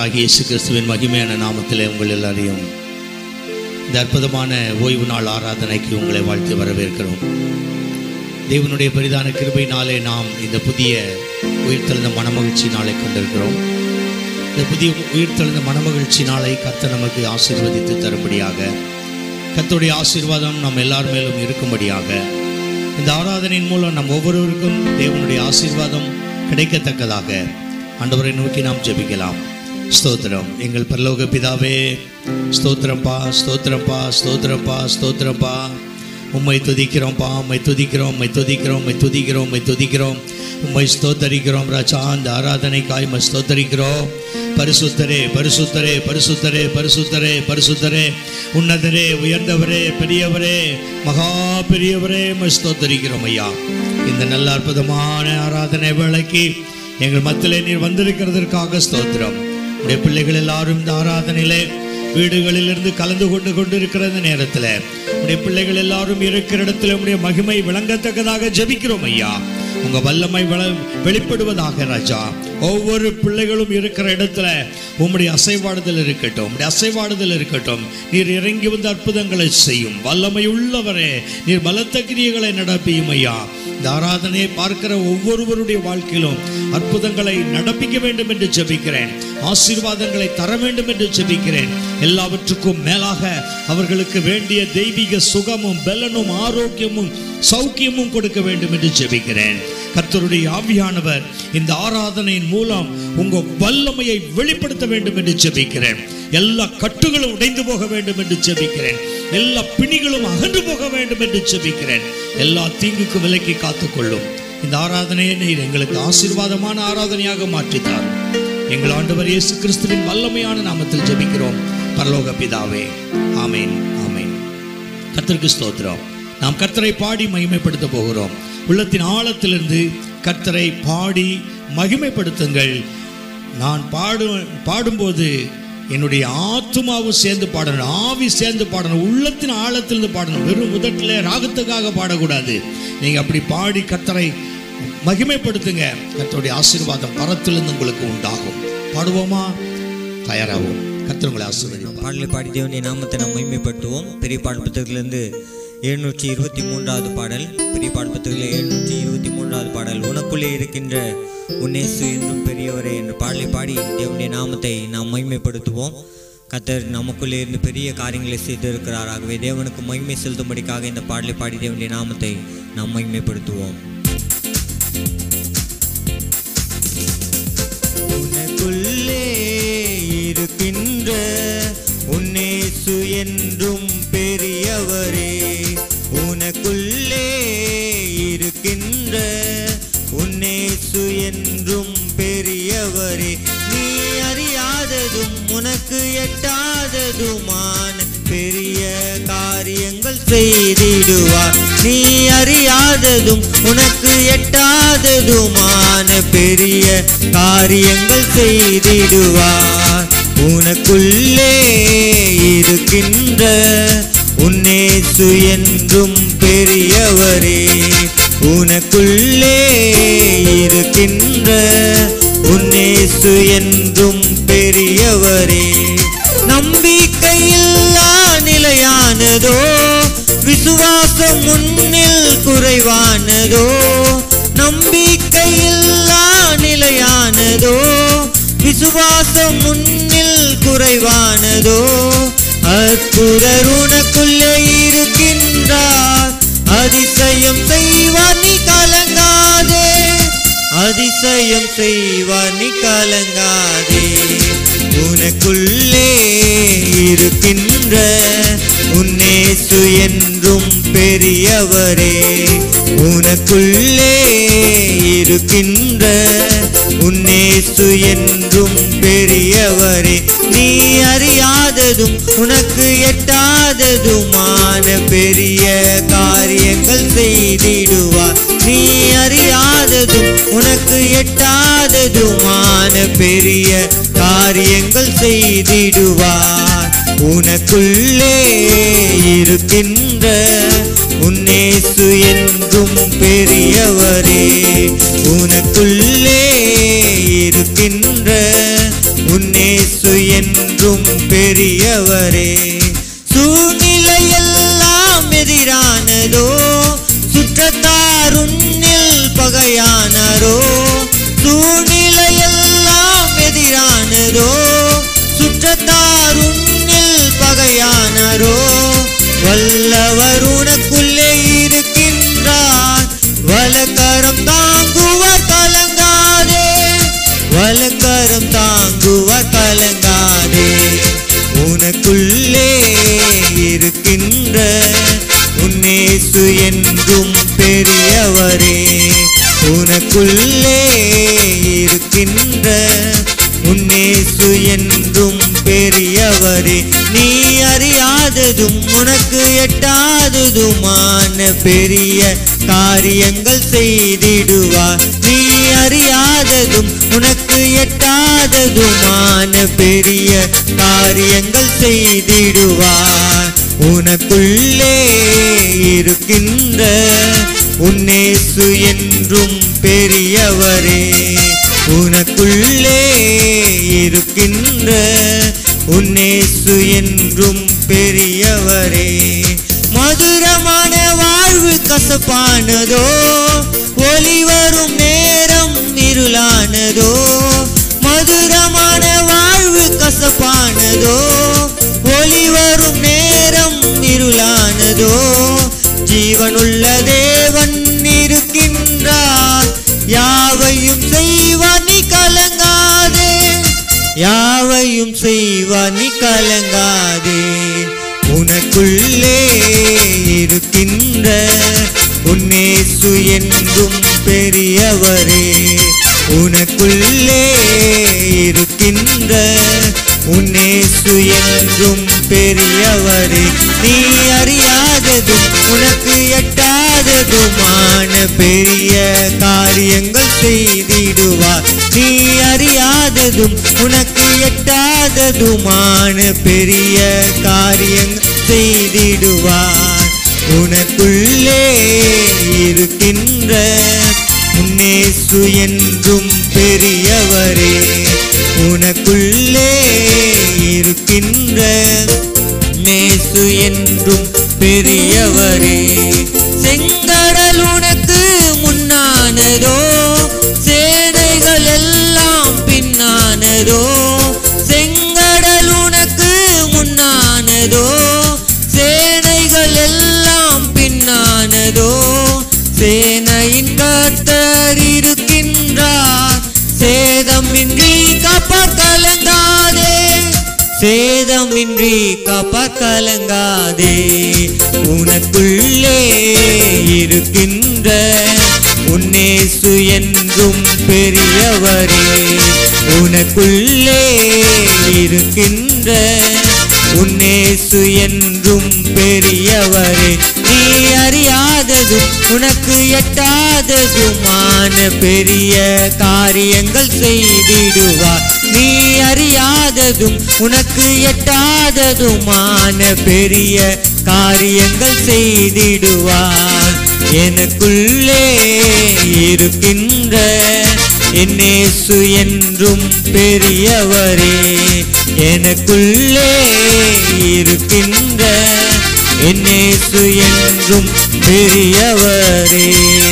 கர்த்தராகிய இயேசு கிறிஸ்துவின் மகிமையான நாமத்திலே உங்கள் எல்லாரையும் இந்த அற்புதமான ஓய்வு நாள் ஆராதனைக்கு உங்களை வாழ்த்து வரவேற்கிறோம் தேவனுடைய பெரிதான கிருபையினாலே நாம் இந்த புதிய உயிர்த்தெழுந்த மனமகிழ்ச்சி நாளை கொண்டிருக்கிறோம் இந்த புதிய உயிர்த்தெழுந்த மனமகிழ்ச்சி நாளை கர்த்தர் நமக்கு ஆசீர்வதித்து தரும்படியாக கர்த்தருடைய ஆசீர்வாதம் நம் எல்லார் மேலும் இருக்கும்படியாக இந்த ஆராதனையின் மூலம் நம் ஒவ்வொருவருக்கும் தேவனுடைய ஆசீர்வாதம் கிடைக்கத்தக்கதாக ஆண்டவரை நோக்கி நாம் ஜெபிக்கலாம் ஸ்தோத்திரம் எங்கள் பரலோக பிதாவே ஸ்தோத்திரப்பா ஸ்தோத்திரப்பா ஸ்தோத்திரப்பா ஸ்தோத்திரப்பா உம்மை துதிக்கிறோம்ப்பா உம்மை துதிக்கிறோம் உம்மை துதிக்கிறோம் உம்மை துதிக்கிறோம் உம்மை துதிக்கிறோம் உம்மை ஸ்தோத்தரிக்கிறோம் ராஜா அந்த ஆராதனைக்காய் உம்மை ஸ்தோத்தரிக்கிறோம் பரிசுத்தரே பரிசுத்தரே பரிசுத்தரே பரிசுத்தரே பரிசுத்தரே உன்னதரே உயர்ந்தவரே பெரியவரே மகா பெரியவரே உம்மை ஸ்தோத்தரிக்கிறோம் ஐயா இந்த நல்ல அற்புதமான ஆராதனை வேளைக்கு எங்கள் மத்தியிலே நீர் வந்திருக்கிறதற்காக ஸ்தோத்திரம் உடைய பிள்ளைகள் எல்லாரும் இந்த ஆராதனையிலே வீடுகளிலிருந்து கலந்து கொண்டு கொண்டிருக்கிற இந்த நேரத்தில் உடைய பிள்ளைகள் எல்லாரும் இருக்கிற இடத்துல உடைய மகிமை விளங்கத்தக்கதாக ஜெபிக்கிறோம் ஐயா உங்க வல்லமை வள வெளிப்படுவதாக ராஜா ஒவ்வொரு பிள்ளைகளும் இருக்கிற இடத்துல உம்முடைய அசைவாடுதல் இருக்கட்டும் உம்முடைய அசைவாடுதல் இருக்கட்டும் நீர் இறங்கி வந்து அற்புதங்களை செய்யும் வல்லமை உள்ளவரே நீர் பலத்த கிரியைகளை நடப்பியும் ஐயா இந்த ஆராதனையை பார்க்கிற ஒவ்வொருவருடைய வாழ்க்கையிலும் அற்புதங்களை நடப்பிக்க வேண்டும் என்று ஜெபிக்கிறேன் ஆசீர்வாதங்களை தர வேண்டும் என்று ஜெபிக்கிறேன் எல்லாவற்றுக்கும் மேலாக அவர்களுக்கு வேண்டிய தெய்வீக சுகமும் பலனும் ஆரோக்கியமும் சௌக்கியமும் கொடுக்க வேண்டும் என்று ஜெபிக்கிறேன் கர்த்தருடைய ஆவியானவர் இந்த ஆராதனையின் மூலம் உங்க வல்லமையை வெளிப்படுத்த வேண்டும் என்று ஜெபிக்கிறேன் எல்லா கட்டுகளும் உடைந்து போக வேண்டும் என்று ஜெபிக்கிறேன் எல்லா பிணிகளும் அகன்று போக வேண்டும் என்று ஜெபிக்கிறேன் எல்லா தீங்குக்கு விலக்கி காத்துக்கொள்ளும் இந்த ஆராதனையை நீர் எங்களுக்கு ஆசீர்வாதமான ஆராதனையாக மாற்றித்தார் எங்கள் ஆண்டவர் இயேசு கிறிஸ்துவின் வல்லமையான நாமத்தில் ஜெபிக்கிறோம் பரலோக பிதாவே ஆமேன் ஆமேன் கர்த்தருக்கு ஸ்தோத்திரம் நாம் கர்த்தரை பாடி மகிமைப்படுத்த போகிறோம் உள்ளத்தின் ஆழத்திலிருந்து கர்த்தரை பாடி மகிமைப்படுத்துங்கள் நான் பாடு பாடும்போது என்னுடைய ஆத்துமாவும் சேர்ந்து பாடணும் ஆவி சேர்ந்து பாடணும் உள்ளத்தின் ஆழத்திலிருந்து பாடணும் வெறும் முதட்டில் ராகத்துக்காக பாடக்கூடாது நீங்கள் அப்படி பாடி கர்த்தரை மகிமைப்படுத்துங்க கர்த்தருடைய ஆசீர்வாதம் பரத்திலிருந்து உங்களுக்கு உண்டாகும் பாடுவோமா தயாராகும் கர்த்தர் உங்களை ஆசீர்வதிப்பார் பாடலை பாடி தேவனுடைய நாமத்தை நாம் மகிமைப்படுத்துவோம் பெரிய பாடல் புத்தகத்திலிருந்து எழுநூற்றி இருபத்தி மூன்றாவது பாடல் பெரிய பாடல் புத்தகத்தில் எழுநூற்றி இருபத்தி மூன்றாவது பாடல் உனக்குள்ளே இருக்கின்ற உன்னேசு என்றும் பெரியவரே என்ற பாடலை பாடி தேவனுடைய நாமத்தை நாம் மகிமைப்படுத்துவோம் கத்தர் நமக்குள்ளே இருந்து பெரிய காரியங்களை செய்திருக்கிறார் ஆகவே தேவனுக்கு மகிமை செலுத்தும்படிக்காக இந்த பாடலை பாடி தேவனுடைய நாமத்தை நாம் மகிமைப்படுத்துவோம் உனக்குள்ளே இருக்கின்ற உன்னேசு என்றும் பெரியவரே உனக்குள்ளே இருக்கின்ற உன்னேசு என்றும் பெரியவரே நீ அறியாததும் உனக்கு எட்டாததுமான பெரிய காரியங்கள் செய்திடுவார் நீ அறியாததும் உனக்கு எட்டாததுமான பெரிய காரியங்கள் செய்திடுவார் உனக்குள்ளே இருக்கின்ற உன்னேசு என்றும் பெரியவரே உனக்குள்ளே இருக்கின்ற உன்னேசு என்றும் பெரியவரே நம்பிக்கையில்லா நிலையானதோ விசுவாசம் முன்னில் குறைவானதோ நம்பிக்கையில்லா நிலையானதோ விசுவாசம் முன்னில் குறைவானதோ அற்புதர் உனக்குள்ளே இருக்கின்றார் அதிசயம் செய்வார் நீ கலங்காதே அதிசயம் செய்வார் நீ கலங்காதே உனக்குள்ளே இருக்கின்ற உன்னேசு என்றும் பெரியவரே உனக்குள்ளே இருக்கின்ற உன்னேசு என்றும் பெரியவரே நீ அறியாததும் உனக்கு எட்டாததுமான பெரிய காரியங்கள் செய்திடுவார் நீ அறியாததும் உனக்கு எட்டாததுமான பெரிய காரியங்கள் செய்திடுவார் உனக்குள்ளே இருக்கின்ற உன்னேசு என்றும் பெரியவரே உனக்குள்ளே இருக்கின்ற உன்னேசு கலங்கினாரோ சூழ்நிலையெல்லாம் எதிரானதோ சுற்றத்தார் உன்னில் பகையானாரோ வல்லவர் உனக்குள்ளே இருக்கின்றார் வலக்கரம் தாங்குவார் கலங்காதே வலக்கரம் தாங்குவார் கலங்காதே உனக்குள்ளே இருக்கின்ற உன்னேசு என்றும் பெரியவரே உனக்குள்ளே இருக்கின்ற உன்னேசு என்றும் பெரியவரே நீ அறியாததும் உனக்கு எட்டாததுமான பெரிய காரியங்கள் செய்திடுவார் நீ அறியாததும் உனக்கு எட்டாததுமான பெரிய காரியங்கள் செய்திடுவார் உனக்குள்ளே இருக்கின்ற உன்னேசு என்றும் பெரியவரே உனக்குள்ளே இருக்கின்ற உன்னேசு என்றும் பெரியவரே மதுரமான வாழ்வு கசப்பானதோ ஒளி வரும் நேரம் இருளானதோ மதுரமான வாழ்வு கசப்பானதோ ஒளி வரும் நேரம் இருளானதோ ஜீவனுள்ள தேவன் இருக்கின்றார் யாவையும் செய்வார் நீ கலங்காதே யாவையும் செய்வார் நீ கலங்காதே உனக்குள்ளே இருக்கின்ற உன்னேசு என்றும் பெரியவரே உனக்குள்ளே இருக்கின்ற உன்னேசு என்றும் பெரியவரே நீ அறியாததும் உனக்கு எட்டாததுமான பெரிய காரியங்கள் செய்திடுவார் நீ அறியாததும் உனக்கு எட்டாததுமான பெரிய காரியங்கள் செய்திடுவார் உனக்குள்ளே இருக்கின்ற உன்னேசு என்றும் பெரியவரே உனக்குள்ளே இருக்கின்ற நேசு என்றும் பெரியவரே செங்கடல் உனக்கு முன்னானதோ சேனைகள் எல்லாம் பின்னானதோ செங்கடல் உனக்கு முன்னானதோ சேனைகள் எல்லாம் பின்னானதோ சேனையின் கர்த்தர் இருக்கின்றார் சேதமின்றி காப்பார் கலங்காதே சேதமின்றி காப்பார் கலங்காதே உனக்குள்ளே இருக்கின்ற உன்னேசு என்றும் பெரியவரே உனக்குள்ளே இருக்கின்ற உன்னேசு என்றும் பெரியவரே நீ அறியாததும் உனக்கு எட்டாததுமான பெரிய காரியங்கள் செய்திடுவார் நீ அறியாததும் உனக்கு எட்டாததுமான பெரிய காரியங்கள் செய்திடுவார் எனக்குள்ளே இருக்கின்ற என்னேசு என்றும் பெரியவரே எனக்குள்ளே இருக்கின்ற என்னேசு என்றும் பெரியவரே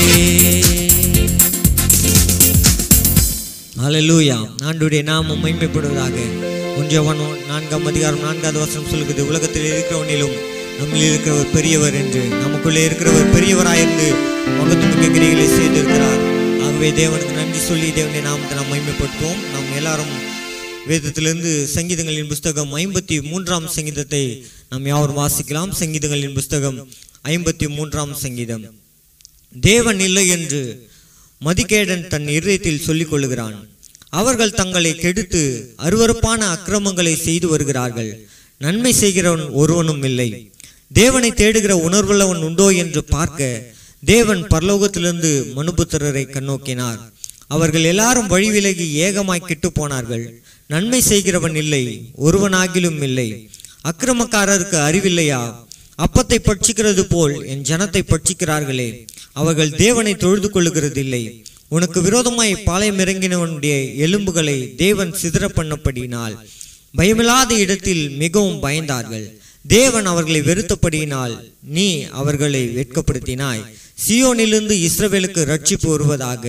ஹalleluya ஆண்டுடைய நாமம் மகிமைப்படுவதாக ஒன்றியவன் நான்காம் அதிகாரம் நான்காவது வசனம் சொல்லுகிறது உலகத்தில் இருக்கிறவனிலும் நம்மில் இருக்கிறவர் பெரியவர் என்று நமக்குள்ளே இருக்கிறவர் பெரியவராயிருந்து மகத்துமிக்க கிரிகளை செய்திருக்கிறார் ஆகவே தேவனுக்கு நன்றி சொல்லி தேவனுடைய நாமத்தை நாம் மகிமைப்படுத்துவோம் நாம் எல்லாரும் வேதத்திலிருந்து சங்கீதங்களின் புஸ்தகம் ஐம்பத்தி மூன்றாம் சங்கீதத்தை நாம் யாவரும் வாசிக்கலாம் சங்கீதங்களின் புஸ்தகம் ஐம்பத்தி மூன்றாம் சங்கீதம் தேவன் இல்லை என்று மதிகேடன் தன் இருதயத்தில் சொல்லிக் கொள்ளுகிறான் அவர்கள் தங்களை கெடுத்து அருவருப்பான அக்கிரமங்களை செய்து வருகிறார்கள் நன்மை செய்கிறவன் ஒருவனும் இல்லை தேவனை தேடுகிற உணர்வுள்ளவன் உண்டோ என்று பார்க்க தேவன் பரலோகத்திலிருந்து மனுபுத்திரரை கண்ணோக்கினார் அவர்கள் எல்லாரும் வழி விலகி ஏகமாய் கெட்டு போனார்கள் நன்மை செய்கிறவன் இல்லை ஒருவனாகிலும் இல்லை அக்கிரமக்காரருக்கு அறிவில்லையா அப்பத்தை பட்சிக்கிறது போல் என் ஜனத்தை பட்சிக்கிறார்களே அவர்கள் தேவனை தொழுது கொள்ளுகிறதில்லை உனக்கு விரோதமாய் பாளையம் இறங்கினவனுடைய எலும்புகளை தேவன் சிதற பண்ணப்படினால் பயமில்லாத இடத்தில் மிகவும் பயந்தார்கள் தேவன் அவர்களை வெறுத்தபடியினால் நீ அவர்களை வெட்கப்படுத்தினாய் சியோனிலிருந்து இஸ்ரவேலுக்கு ரட்சிப்பு வருவதாக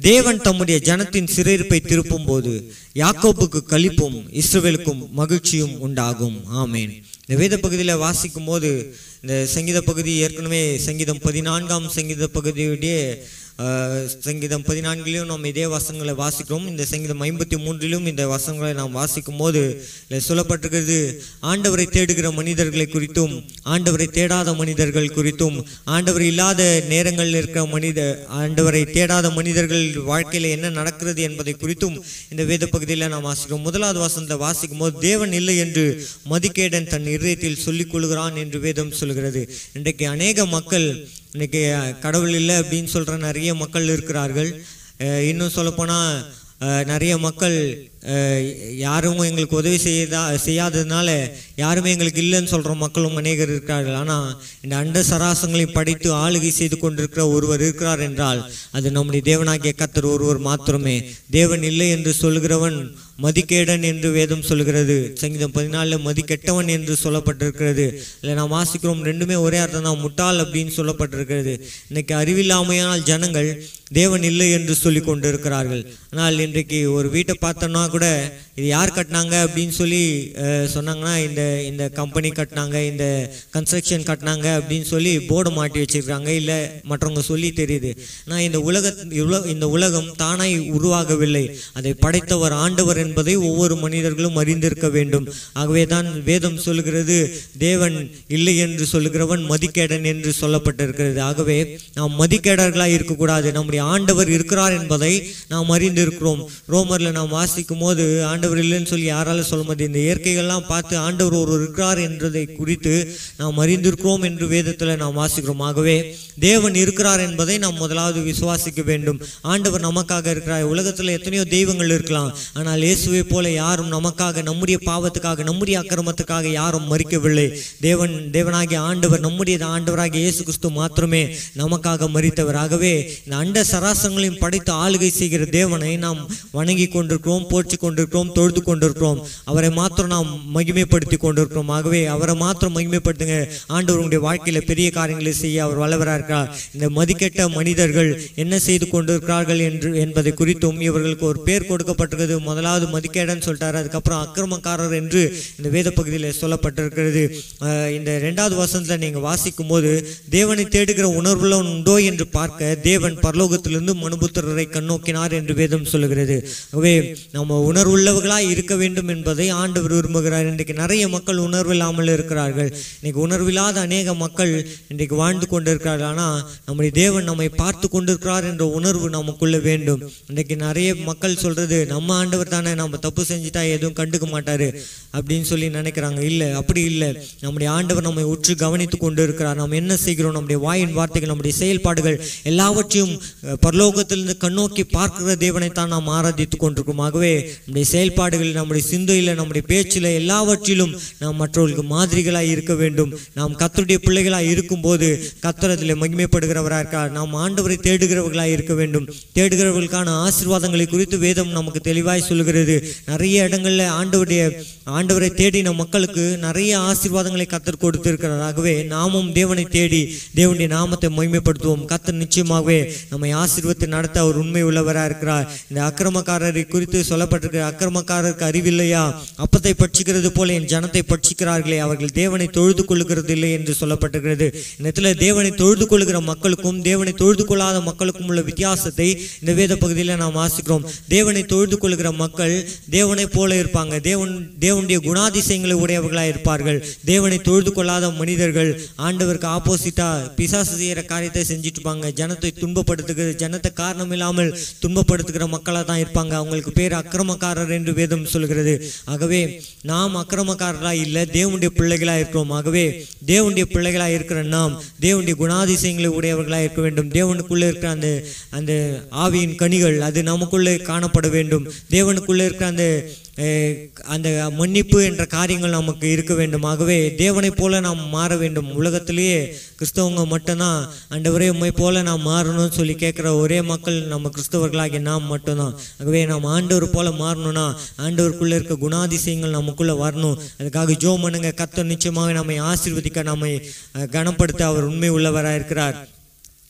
தேவன் தம்முடைய ஜனத்தின் சிறையிருப்பை திருப்பும் போது யாக்கோப்புக்கு களிப்பும் இஸ்ரவேலுக்கும் மகிழ்ச்சியும் உண்டாகும் ஆமேன் இந்த வேத பகுதியில் வாசிக்கும் போது இந்த சங்கீத பகுதி ஏற்கனவே சங்கீதம் பதினான்காம் சங்கீத பகுதியுடைய ஆஹ், சங்கீதம் பதினான்கிலும் நாம் இதே வசனங்களை வாசிக்கிறோம் இந்த சங்கீதம் ஐம்பத்தி மூன்றிலும் இந்த வசனங்களை நாம் வாசிக்கும் போது இதில் சொல்லப்பட்டிருக்கிறது ஆண்டவரை தேடுகிற மனிதர்களை குறித்தும் ஆண்டவரை தேடாத மனிதர்கள் குறித்தும் ஆண்டவர் இல்லாத நேரங்களில் இருக்கிற மனித ஆண்டவரை தேடாத மனிதர்கள் வாழ்க்கையில் என்ன நடக்கிறது என்பதை குறித்தும் இந்த வேத பகுதியில் நாம் வாசிக்கிறோம் முதலாவது வசனத்தை வாசிக்கும் போது தேவன் இல்லை என்று மதிக்கேடன் தன் இருதயத்தில் சொல்லிக் கொள்கிறான் என்று வேதம் சொல்கிறது இன்றைக்கு அநேக மக்கள் இன்னைக்கு அஹ், கடவுள் இல்லை அப்படின்னு சொல்ற நிறைய மக்கள் இருக்கிறார்கள் அஹ், இன்னும் சொல்லப்போனால் அஹ், நிறைய மக்கள் அஹ், யாரும் எங்களுக்கு உதவி செய்யதா செய்யாததுனால யாருமே எங்களுக்கு இல்லைன்னு சொல்கிற மக்களும் அநேகர் இருக்கிறார்கள் ஆனால் இந்த அண்ட சராசங்களை படித்து ஆளுகை செய்து கொண்டிருக்கிற ஒருவர் இருக்கிறார் என்றால் அது நம்முடைய தேவனாகிய கத்தர் ஒருவர் மாத்திரமே தேவன் இல்லை என்று சொல்கிறவன் மதிக்கேடன் என்று வேதம் சொல்கிறது சங்கீதம் பதினாலுல மதிக்கெட்டவன் என்று சொல்லப்பட்டிருக்கிறது இல்லை நாம் வாசிக்கிறோம் ரெண்டுமே ஒரே அர்த்தம் தான் முட்டாள் அப்படின்னு சொல்லப்பட்டிருக்கிறது இன்னைக்கு அறிவில்லாமையானால் ஜனங்கள் தேவன் இல்லை என்று சொல்லி கொண்டு இருக்கிறார்கள் ஆனால் இன்றைக்கு ஒரு வீட்டை பார்த்தோம்னா கூட இது யார் கட்டினாங்க அப்படின்னு சொல்லி அஹ், சொன்னாங்கன்னா இந்த இந்த கம்பெனி கட்டினாங்க இந்த கன்ஸ்ட்ரக்ஷன் கட்டினாங்க அப்படின்னு சொல்லி போர்டு மாட்டி வச்சிருக்காங்க இல்லை மற்றவங்க சொல்லி தெரியுது நான் இந்த உலக இவ்வளோ- இந்த உலகம் தானாய் உருவாகவில்லை அதை படைத்தவர் ஆண்டவர் என்பதை ஒவ்வொரு மனிதர்களும் அறிந்திருக்க வேண்டும் ஆகவே தான் வேதம் சொல்கிறது தேவன் இல்லை என்று சொல்லுகிறவன் மதிக்கேடன் என்று சொல்லப்பட்டிருக்கிறது ஆகவே நாம் மதிக்கேடர்களாக இருக்கக்கூடாது நம்முடைய ஆண்டவர் இருக்கிறார் என்பதை நாம் அறிந்திருக்கிறோம் ரோமர்ல நாம் வாசிக்கும் போது ஆண்டவர் இல்லைன்னு சொல்லி யாரால சொல்ல முடியும் இந்த இயற்கைகள்லாம் பார்த்து ஆண்டவர் ஒருவர் இருக்கிறார் என்றதை குறித்து நாம் அறிந்திருக்கிறோம் என்று வேதத்தில் நாம் வாசிக்கிறோம் ஆகவே தேவன் இருக்கிறார் என்பதை நாம் முதலாவது விசுவாசிக்க வேண்டும் ஆண்டவர் நமக்காக இருக்கிறார் உலகத்தில் எத்தனையோ தெய்வங்கள் இருக்கலாம் ஆனால் இயேசுவை போல யாரும் நமக்காக நம்முடைய பாவத்துக்காக நம்முடைய அக்கிரமத்துக்காக யாரும் மறிக்கவில்லை தேவன் தேவனாகிய ஆண்டவர் நம்முடைய ஆண்டவராகிய இயேசு கிறிஸ்து மாத்திரமே நமக்காக மறித்தவர் ஆகவே இந்த அண்ட சராசங்களையும் படைத்து ஆளுகை செய்கிற தேவனை நாம் வணங்கி கொண்டிருக்கிறோம் போற்றி கொண்டிருக்கிறோம் தொழுது கொண்டிருக்கிறோம் அவரை மாத்திரம் நாம் மகிமைப்படுத்தி கொண்டிருக்கிறோம் ஆகவே அவரை மாத்திரம் மகிமைப்படுத்துங்க ஆண்டவர் உங்களுடைய வாழ்க்கையில பெரிய காரியங்களை செய்ய அவர் வல்லவராக இருக்கிறார் இந்த மதிக்கெட்ட மனிதர்கள் என்ன செய்து கொண்டிருக்கிறார்கள் என்று என்பதை குறித்தும் இவர்களுக்கு ஒரு பேர் கொடுக்கப்பட்டிருக்கிறது முதலாவது மதிக்கேடன் சொல்லிட்டாரு அதுக்கப்புறம் அக்கிரமக்காரர் என்று இந்த வேத பகுதியில் சொல்லப்பட்டிருக்கிறது அஹ் இந்த ரெண்டாவது வசனத்துல நீங்க வாசிக்கும் போது தேவனை தேடுகிற உணர்வுள்ளவன் உண்டோ என்று பார்க்க தேவன் பரலோகத்திலிருந்து மனுபுத்திரரை கண்ணோக்கினார் என்று வேதம் சொல்லுகிறது ஆகவே நம்ம உணர்வுள்ளவர்களாய் இருக்க வேண்டும் என்பதை ஆண்டவர் விரும்புகிறார் இன்றைக்கு நிறைய மக்கள் உணர்வு இல்லாமல் இருக்கிறார்கள் இன்னைக்கு உணர்வில்லாத அநேக மக்கள் இன்றைக்கு வாழ்ந்து கொண்டிருக்கிறார்கள் ஆனால் நம்முடைய தேவன் நம்மை பார்த்து கொண்டிருக்கிறார் என்ற உணர்வு நமக்குள்ள வேண்டும் இன்றைக்கு நிறைய மக்கள் சொல்றது நம்ம ஆண்டவர் தானே நம்ம தப்பு செஞ்சுட்டா எதுவும் கண்டுக்க மாட்டாரு அப்படின்னு சொல்லி நினைக்கிறாங்க இல்லை அப்படி இல்லை நம்முடைய ஆண்டவர் நம்மை உற்று கவனித்து கொண்டு இருக்கிறார் நாம் என்ன செய்கிறோம் நம்முடைய வாயின் வார்த்தைகள் நம்முடைய செயல்பாடுகள் எல்லாவற்றையும் அஹ், பரலோகத்திலிருந்து கண்ணோக்கி பார்க்கிற தேவனை தான் நாம் ஆராதித்து கொண்டிருக்கிறோம் ஆகவே நம்முடைய செயல்பாடுகள் நம்முடைய சிந்தையில் நம்முடைய பேச்சில் எல்லாவற்றிலும் நாம் மற்றவர்களுக்கு மாதிரிகளாய் இருக்க வேண்டும் நாம் கத்தருடைய பிள்ளைகளாய் இருக்கும்போது கத்தர் அதில் மகிமைப்படுகிறவராக இருக்கார் நாம் ஆண்டவரை தேடுகிறவர்களாய் இருக்க வேண்டும் தேடுகிறவர்களுக்கான ஆசீர்வாதங்களை குறித்து வேதம் நமக்கு தெளிவாய் சொல்கிறது நிறைய இடங்கள்ல ஆண்டவருடைய ஆண்டவரை தேடின மக்களுக்கு நிறைய ஆசீர்வாதங்களை கத்தர் கொடுத்திருக்கிறார் ஆகவே நாமும் தேவனை தேடி தேவனுடைய நாமத்தை மகிமைப்படுத்துவோம் கத்தர் நிச்சயமாகவே நம்மை ஆசீர்வத்தை நடத்த அவர் உண்மை உள்ளவராக இருக்கிறார் இந்த அக்கிரமக்காரரை குறித்து சொல்லப்பட்டிருக்கிற அக்கிரமக்காரருக்கு அறிவில்லையா அப்பத்தை பட்சிக்கிறது போல என் ஜனத்தை பட்சிக்கிறார்களே அவர்கள் தேவனை தொழுது கொள்ளுகிறது இல்லை என்று சொல்லப்பட்டிருக்கிறது இந்த இடத்துல தேவனை தொழுது கொள்ளுகிற மக்களுக்கும் தேவனை தொழுது கொள்ளாத மக்களுக்கும் உள்ள வித்தியாசத்தை இந்த வேத பகுதியில் நாம் வாசிக்கிறோம் தேவனை தொழுது கொள்ளுகிற மக்கள் தேவனை போல இருப்பாங்க தேவன் தேவனுடைய குணாதிசயங்களை உடையவர்களாக இருப்பார்கள் தேவனை தொழுது கொள்ளாத மனிதர்கள் ஆண்டவருக்கு ஆப்போசிட்டா பிசாசு செய்கிற காரியத்தை செஞ்சுட்டு இருப்பாங்க ஜனத்தை துன்பப்படுத்துகிற ஜனத்தை காரணம் இல்லாமல் துன்பப்படுத்துகிற மக்களாக தான் இருப்பாங்க அவங்களுக்கு பேர் அக்கிரமக்காரர் என்று வேதம் சொல்கிறது ஆகவே நாம் அக்கிரமக்காரராக இல்லை தேவனுடைய பிள்ளைகளாக இருக்கிறோம் ஆகவே தேவனுடைய பிள்ளைகளாக இருக்கிற நாம் தேவனுடைய குணாதிசயங்களை உடையவர்களாக இருக்க வேண்டும் தேவனுக்குள்ளே இருக்கிற அந்த அந்த ஆவியின் கனிகள் அது நமக்குள்ளே காணப்பட வேண்டும் தேவனுக்குள்ளே இருக்கிற அந்த அஹ், அந்த மன்னிப்பு என்ற காரியங்கள் நமக்கு இருக்க வேண்டும் ஆகவே தேவனைப் போல நாம் மாற வேண்டும் உலகத்திலேயே கிறிஸ்தவங்க மட்டும்தான் ஆண்டவரே உண்மை போல நாம் மாறணும்னு சொல்லி கேட்குற ஒரே மக்கள் நம்ம கிறிஸ்தவர்களாகிய நாம் மட்டும்தான் ஆகவே நாம் ஆண்டவர் போல மாறணும்னா ஆண்டவருக்குள்ள இருக்க குணாதிசயங்கள் நமக்குள்ள வரணும் அதுக்காக ஜோ பண்ணுங்க கத்தர் நிச்சயமாக நம்மை ஆசீர்வதிக்க நம்மை அஹ், கனப்படுத்த அவர் உண்மை உள்ளவராக இருக்கிறார்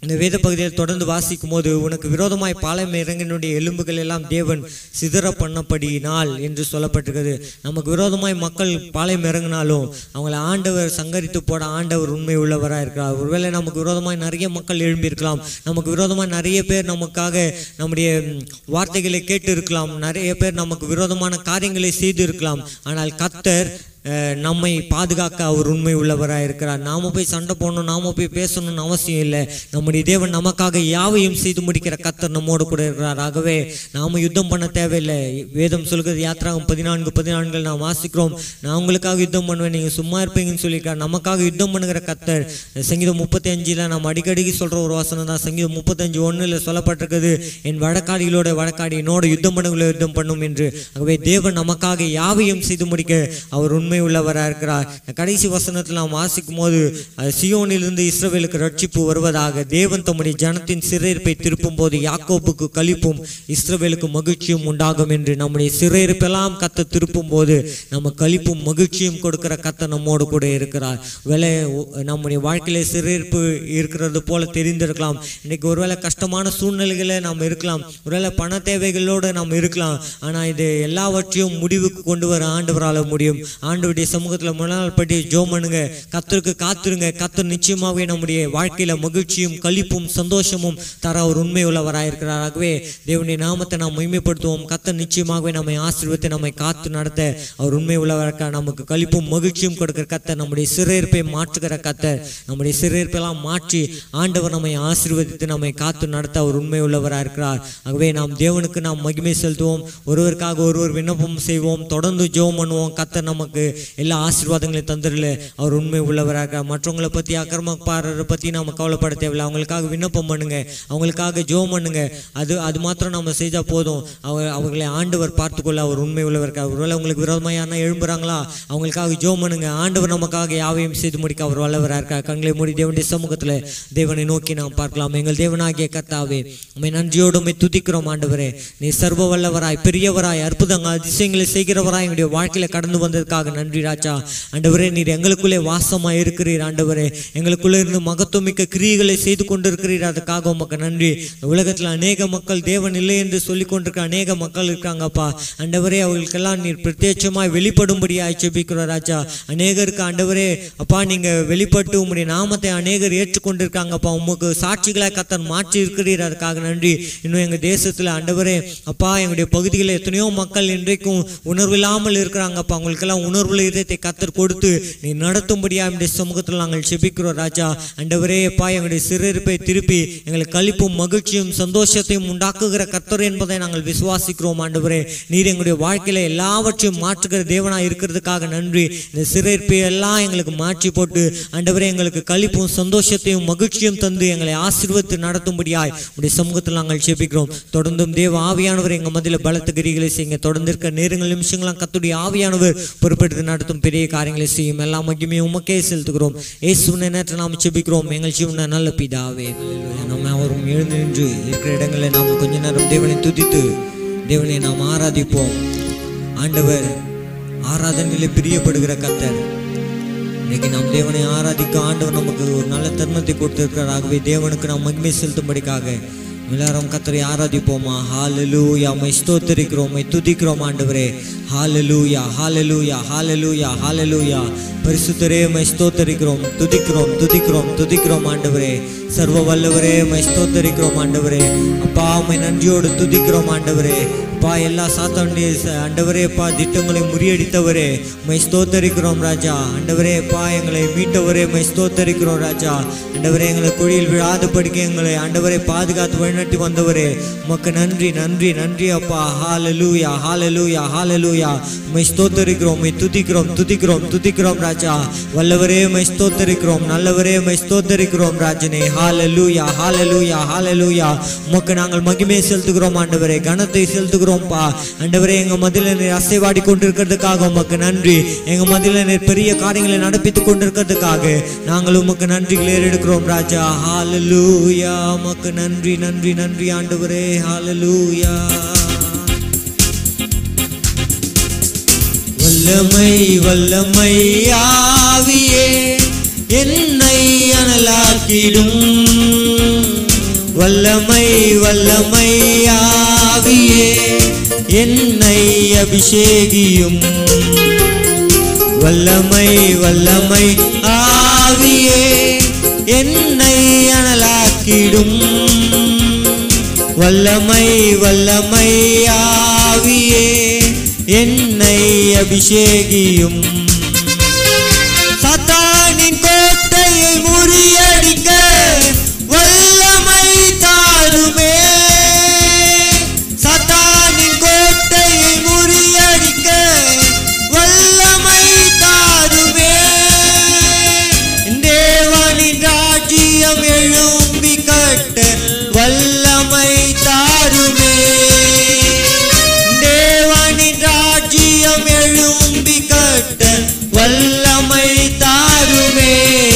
இந்த வேத பகுதியில் தொடர்ந்து வாசிக்கும் போது உனக்கு விரோதமாய் பாலம் இறங்கினுடைய எலும்புகள் எல்லாம் தேவன் சிதற பண்ணபடியினால் என்று சொல்லப்பட்டிருக்கிறது நமக்கு விரோதமாய் மக்கள் பாளையம் இறங்கினாலும் அவங்களை ஆண்டவர் சங்கரித்து போட ஆண்டவர் உண்மை உள்ளவராக இருக்கிறார் ஒருவேளை நமக்கு விரோதமாய் நிறைய மக்கள் எழும்பியிருக்கலாம் நமக்கு விரோதமாய் நிறைய பேர் நமக்காக நம்முடைய ம், வார்த்தைகளை கேட்டு இருக்கலாம் நிறைய பேர் நமக்கு விரோதமான காரியங்களை செய்து இருக்கலாம் ஆனால் கத்தர் அஹ், நம்மை பாதுகாக்க அவர் உண்மை உள்ளவராக இருக்கிறார் நாம போய் சண்டை போடணும் நாம போய் பேசணும்னு அவசியம் இல்லை நம்முடைய தேவன் நமக்காக யாவையும் செய்து முடிக்கிற கத்தர் நம்மோடு கூட இருக்கிறார் ஆகவே நாம யுத்தம் பண்ண தேவையில்லை வேதம் சொல்கிறது யாத்திராகம் பதினான்கு பதினான்கு நாம் வாசிக்கிறோம் நான் உங்களுக்காக யுத்தம் பண்ணுவேன் நீங்க சும்மா இருப்பீங்கன்னு சொல்லியிருக்கார் நமக்காக யுத்தம் பண்ணுகிற கத்தர் சங்கீதம் முப்பத்தி அஞ்சுல நம்ம அடிக்கடிக்கு சொல்ற ஒரு வசனம் தான் சங்கீதம் முப்பத்தஞ்சு ஒண்ணுல சொல்லப்பட்டிருக்குது என் வழக்காடிகளோட வழக்காடி என்னோட யுத்தம் பண்ணுங்களோ யுத்தம் பண்ணும் என்று ஆகவே தேவன் நமக்காக யாவையும் செய்து முடிக்க அவர் உண்மை உள்ளவராக இருக்கிறார் இந்த கடைசி வசனத்தில் நாம் வாசிக்கும் போது அஹ், சியோனிலிருந்து இஸ்ரவேலுக்கு ரட்சிப்பு வருவதாக தேவன் தம்முடைய ஜனத்தின் சிறையிருப்பை திருப்பும் போது யாக்கோப்புக்கு கழிப்பும் இஸ்ரவேலுக்கு மகிழ்ச்சியும் உண்டாகும் என்று நம்முடைய சிறையிருப்பெல்லாம் கத்த திருப்பும் போது நம்ம கழிப்பும் மகிழ்ச்சியும் கொடுக்கிற கத்த நம்மோடு கூட இருக்கிறார் வேலை நம்முடைய வாழ்க்கையில சிறையிருப்பு இருக்கிறது போல தெரிந்திருக்கலாம் இன்னைக்கு ஒருவேளை கஷ்டமான சூழ்நிலைகளை நாம் இருக்கலாம் ஒருவேளை பண தேவைகளோடு நாம் இருக்கலாம் ஆனால் இது எல்லாவற்றையும் முடிவுக்கு கொண்டு வர ஆண்டவரால் முடியும் ஆண்டவருடைய சமூகத்தில் முன்னாள் படி ஜோம் பண்ணுங்க கத்தருக்கு காத்துருங்க கத்தர் நிச்சயமாகவே நம்முடைய வாழ்க்கையில மகிழ்ச்சியும் களிப்பும் சந்தோஷமும் தர அவர் உண்மை உள்ளவராயிருக்கிறார் ஆகவே தேவனுடைய நாமத்தை நாம் மகிமைப்படுத்துவோம் கத்தர் நிச்சயமாகவே நம்மை ஆசீர்வத்தை நம்மை காத்து நடத்த அவர் உண்மை உள்ளவராக நமக்கு களிப்பும் மகிழ்ச்சியும் கொடுக்கிற கத்தர் நம்முடைய சிறையிருப்பை மாற்றுகிற கத்தர் நம்முடைய சிறையிருப்பெல்லாம் மாற்றி ஆண்டவர் நம்மை ஆசீர்வதித்து நம்மை காத்து நடத்த அவர் உண்மை உள்ளவராக இருக்கிறார் ஆகவே நாம் தேவனுக்கு நாம் மகிமை செலுத்துவோம் ஒருவருக்காக ஒருவர் விண்ணப்பம் செய்வோம் தொடர்ந்து ஜெபம் பண்ணுவோம் கத்தர் நமக்கு எல்லா ஆசீர்வாதங்களையும் தந்துடல அவர் உண்மை உள்ளவராக மற்றவங்களை பற்றி அக்கிரமக்காரரை பற்றி நாம கவலைப்பட தேவையில்லை அவங்களுக்காக விண்ணப்பம் பண்ணுங்க அவங்களுக்காக ஜெபம் பண்ணுங்க அது அது மாத்திரம் நம்ம செஞ்சால் போதும் அவர் அவர்களை ஆண்டவர் பார்த்துக்கொள்ள அவர் உண்மை உள்ளவராக ஒருவேளை உங்களுக்கு விரோதமாக யாருன்னா எழும்புறாங்களா அவங்களுக்காக ஜெபம் பண்ணுங்க ஆண்டவர் நமக்காக யாவையும் செய்து முடிக்க அவர் வல்லவராக இருக்கார் கண்களை மூடி தேவனுடைய சமூகத்தில் தேவனை நோக்கி நாம் பார்க்கலாம் எங்கள் தேவனாகிய கர்த்தாவே உம்மை நன்றியோடு உம்மை துதிக்கிறோம் ஆண்டவரே நீ சர்வ வல்லவராய் பெரியவராய் அற்புதங்கள் அதிசயங்களை செய்கிறவராய் எங்களுடைய வாழ்க்கையில கடந்து வந்ததுக்காக நன்றி ராஜா ஆண்டவரே நீர் எங்களுக்குள்ளே வாசமாய் இருக்கிறீர் ஆண்டவரே எங்களுக்குள்ளே இருந்து மகத்துவமிக்க கிரியைகளை செய்து கொண்டிருக்கிறீர் அதுக்காக உமக்கு நன்றி இந்த உலகத்தில் அநேக மக்கள் தேவன் இல்லை என்று சொல்லி கொண்டிருக்க அநேக மக்கள் இருக்காங்கப்பா ஆண்டவரே அவர்களுக்கெல்லாம் நீர் பிரத்யட்சமாய் வெளிப்படும்படியாய் செபிக்கிறோம் ராஜா அநேகருக்கு ஆண்டவரே அப்பா நீங்க வெளிப்பட்டு உம்முடைய நாமத்தை அநேகர் ஏற்றுக்கொண்டிருக்காங்கப்பா உமக்கு சாட்சிகளாய் கத்தன் மாற்றி இருக்கிறீர் அதுக்காக நன்றி இன்னும் எங்க தேசத்துல ஆண்டவரே அப்பா எங்களுடைய பகுதிகளில் எத்தனையோ மக்கள் இன்றைக்கும் உணர்வில்லாமல் இருக்கிறாங்கப்பா அவங்களுக்கெல்லாம் உணர்வுள்ள இதயத்தை கத்தர் கொடுத்து நீ நடத்தும்படியா என்னுடைய சமூகத்தில் நாங்கள் செபிக்கிறோம் ராஜா ஆண்டவரே அப்பா எங்களுடைய சிறையிருப்பை திருப்பி எங்களுக்கு கழிப்பும் மகிழ்ச்சியும் சந்தோஷத்தையும் உண்டாக்குகிற கத்தர் என்பதை நாங்கள் விசுவாசிக்கிறோம் ஆண்டவரே நீர் எங்களுடைய வாழ்க்கையில எல்லாவற்றையும் மாற்றுகிற தேவனாய் இருக்கிறதுக்காக நன்றி இந்த சிறையிருப்பை எல்லாம் எங்களுக்கு மாற்றி போட்டு ஆண்டவரே எங்களுக்கு கழிப்பும் சந்தோஷத்தையும் மகிழ்ச்சியும் தந்து எங்களை ஆசீர்வதித்து நடத்தும்படியாய் உடைய சமூகத்தில் நாங்கள் செபிக்கிறோம் தொடர்ந்தும் தேவ ஆவியானவர் எங்க மத்தியில பலத்த கிரிகளை செய்யுங்க தொடர்ந்து இருக்க நேரங்கள் நிமிஷங்களாம் கத்துடைய ஆவியானவர் பொறுப்பெடுத்து நடத்தும் பெரிய காரியங்களை செய்யும் எல்லா மகிமையும் உமக்கே செலுத்துகிறோம் இயேசுவின் நேரத்தில் நாம் செபிக்கிறோம் எங்கள் ஜீவன நல்ல பிதாவே நம்ம அவரும் எழுந்து நின்று இருக்கிற இடங்களில் நாம் கொஞ்ச நேரம் தேவனை துதித்து தேவனை நாம் ஆராதிப்போம் ஆண்டவர் ஆராதனையிலே பிரியப்படுகிற கத்தர் இன்னைக்கு நாம் தேவனை ஆராதிக்க ஆண்டவர் நமக்கு ஒரு நல்ல தருணத்தை கொடுத்திருக்கிறார் ஆகவே தேவனுக்கு நாம் மகிமை செலுத்தும்படிக்காக எல்லாரும் கத்தரை ஆராதிப்போமா ஹாலலூயா மை ஸ்தோத்தரிக்கிறோம் மை துதிக்கிறோம் ஆண்டவரே ஹாலலூயா ஹாலலூயா ஹாலலூயா ஹாலலூயா பரிசுத்தரே மை ஸ்தோத்தரிக்கிறோம் துதிக்கிறோம் துதிக்கிறோம் துதிக்கிறோம் ஆண்டவரே சர்வ வல்லவரே மை ஸ்தோத்தரிக்கிறோம் ஆண்டவரே அப்பா உம்மை நன்றியோடு துதிக்கிறோம் ஆண்டவரே அப்பா எல்லா சாத்தானுடைய ச- ஆண்டவரே அப்பா திட்டங்களை முறியடித்தவரே மை ஸ்தோத்தரிக்கிறோம் ராஜா ஆண்டவரே அப்பா எங்களை மீட்டவரே மை ஸ்தோத்தரிக்கிறோம் ராஜா ஆண்டவரே எங்களை குழியில் விழாத படிக்க எங்களை ஆண்டவரே பாதுகாத்து வழிநடத்தி வந்தவரே உமக்கு நன்றி நன்றி நன்றி அப்பா ஹாலலூயா ஹாலலூயா ஹாலலூயா மை ஸ்தோத்தரிக்கிறோம் மை துதிக்கிறோம் துதிக்கிறோம் துதிக்கிறோம் ராஜா வல்லவரே மை ஸ்தோத்தரிக்கிறோம் நல்லவரே மை ஸ்தோத்தரிக்கிறோம் ராஜனே ஹாலலூயா ஹாலலூயா ஹாலலூயா உமக்கு நாங்கள் மகிமை செலுத்துகிறோம் ஆண்டவரே கனத்தை செலுத்துகிறோம்ப்பா ஆண்டவரே எங்க மதில நீர் அசைவாடி கொண்டிருக்கிறதுக்காக உமக்கு நன்றி எங்க மதில நீர் பெரிய காரியங்களை நடப்பித்துக் கொண்டிருக்கிறதுக்காக நாங்கள் உமக்கு நன்றிகள் ஏறெடுக்கிறோம் ராஜா ஹாலலூயா உமக்கு நன்றி நன்றி நன்றி ஆண்டவரே ஹாலலூயா வல்லமை வல்லமை ஆவியே என்னை அனலாக்கிடும் வல்லமை வல்லமை ஆவியே என்னை அபிஷேகியும் வல்லமை வல்லமை ஆவியே என்னை அனலாக்கிடும் வல்லமை வல்லமை ஆவியே என்னை அபிஷேகியும் சாத்தானின் கோட்டையை முறியடிக்க வல்லமை தாருமே சாத்தானின் கோட்டையை முறியடிக்க வல்லமை தாருமே தேவனின் ராஜ்யம் எழும்பி கட்ட வல்லமை தாருமே தேவனின் ராஜ்யம் எழும்பி கட்ட வல்லமை தாருமே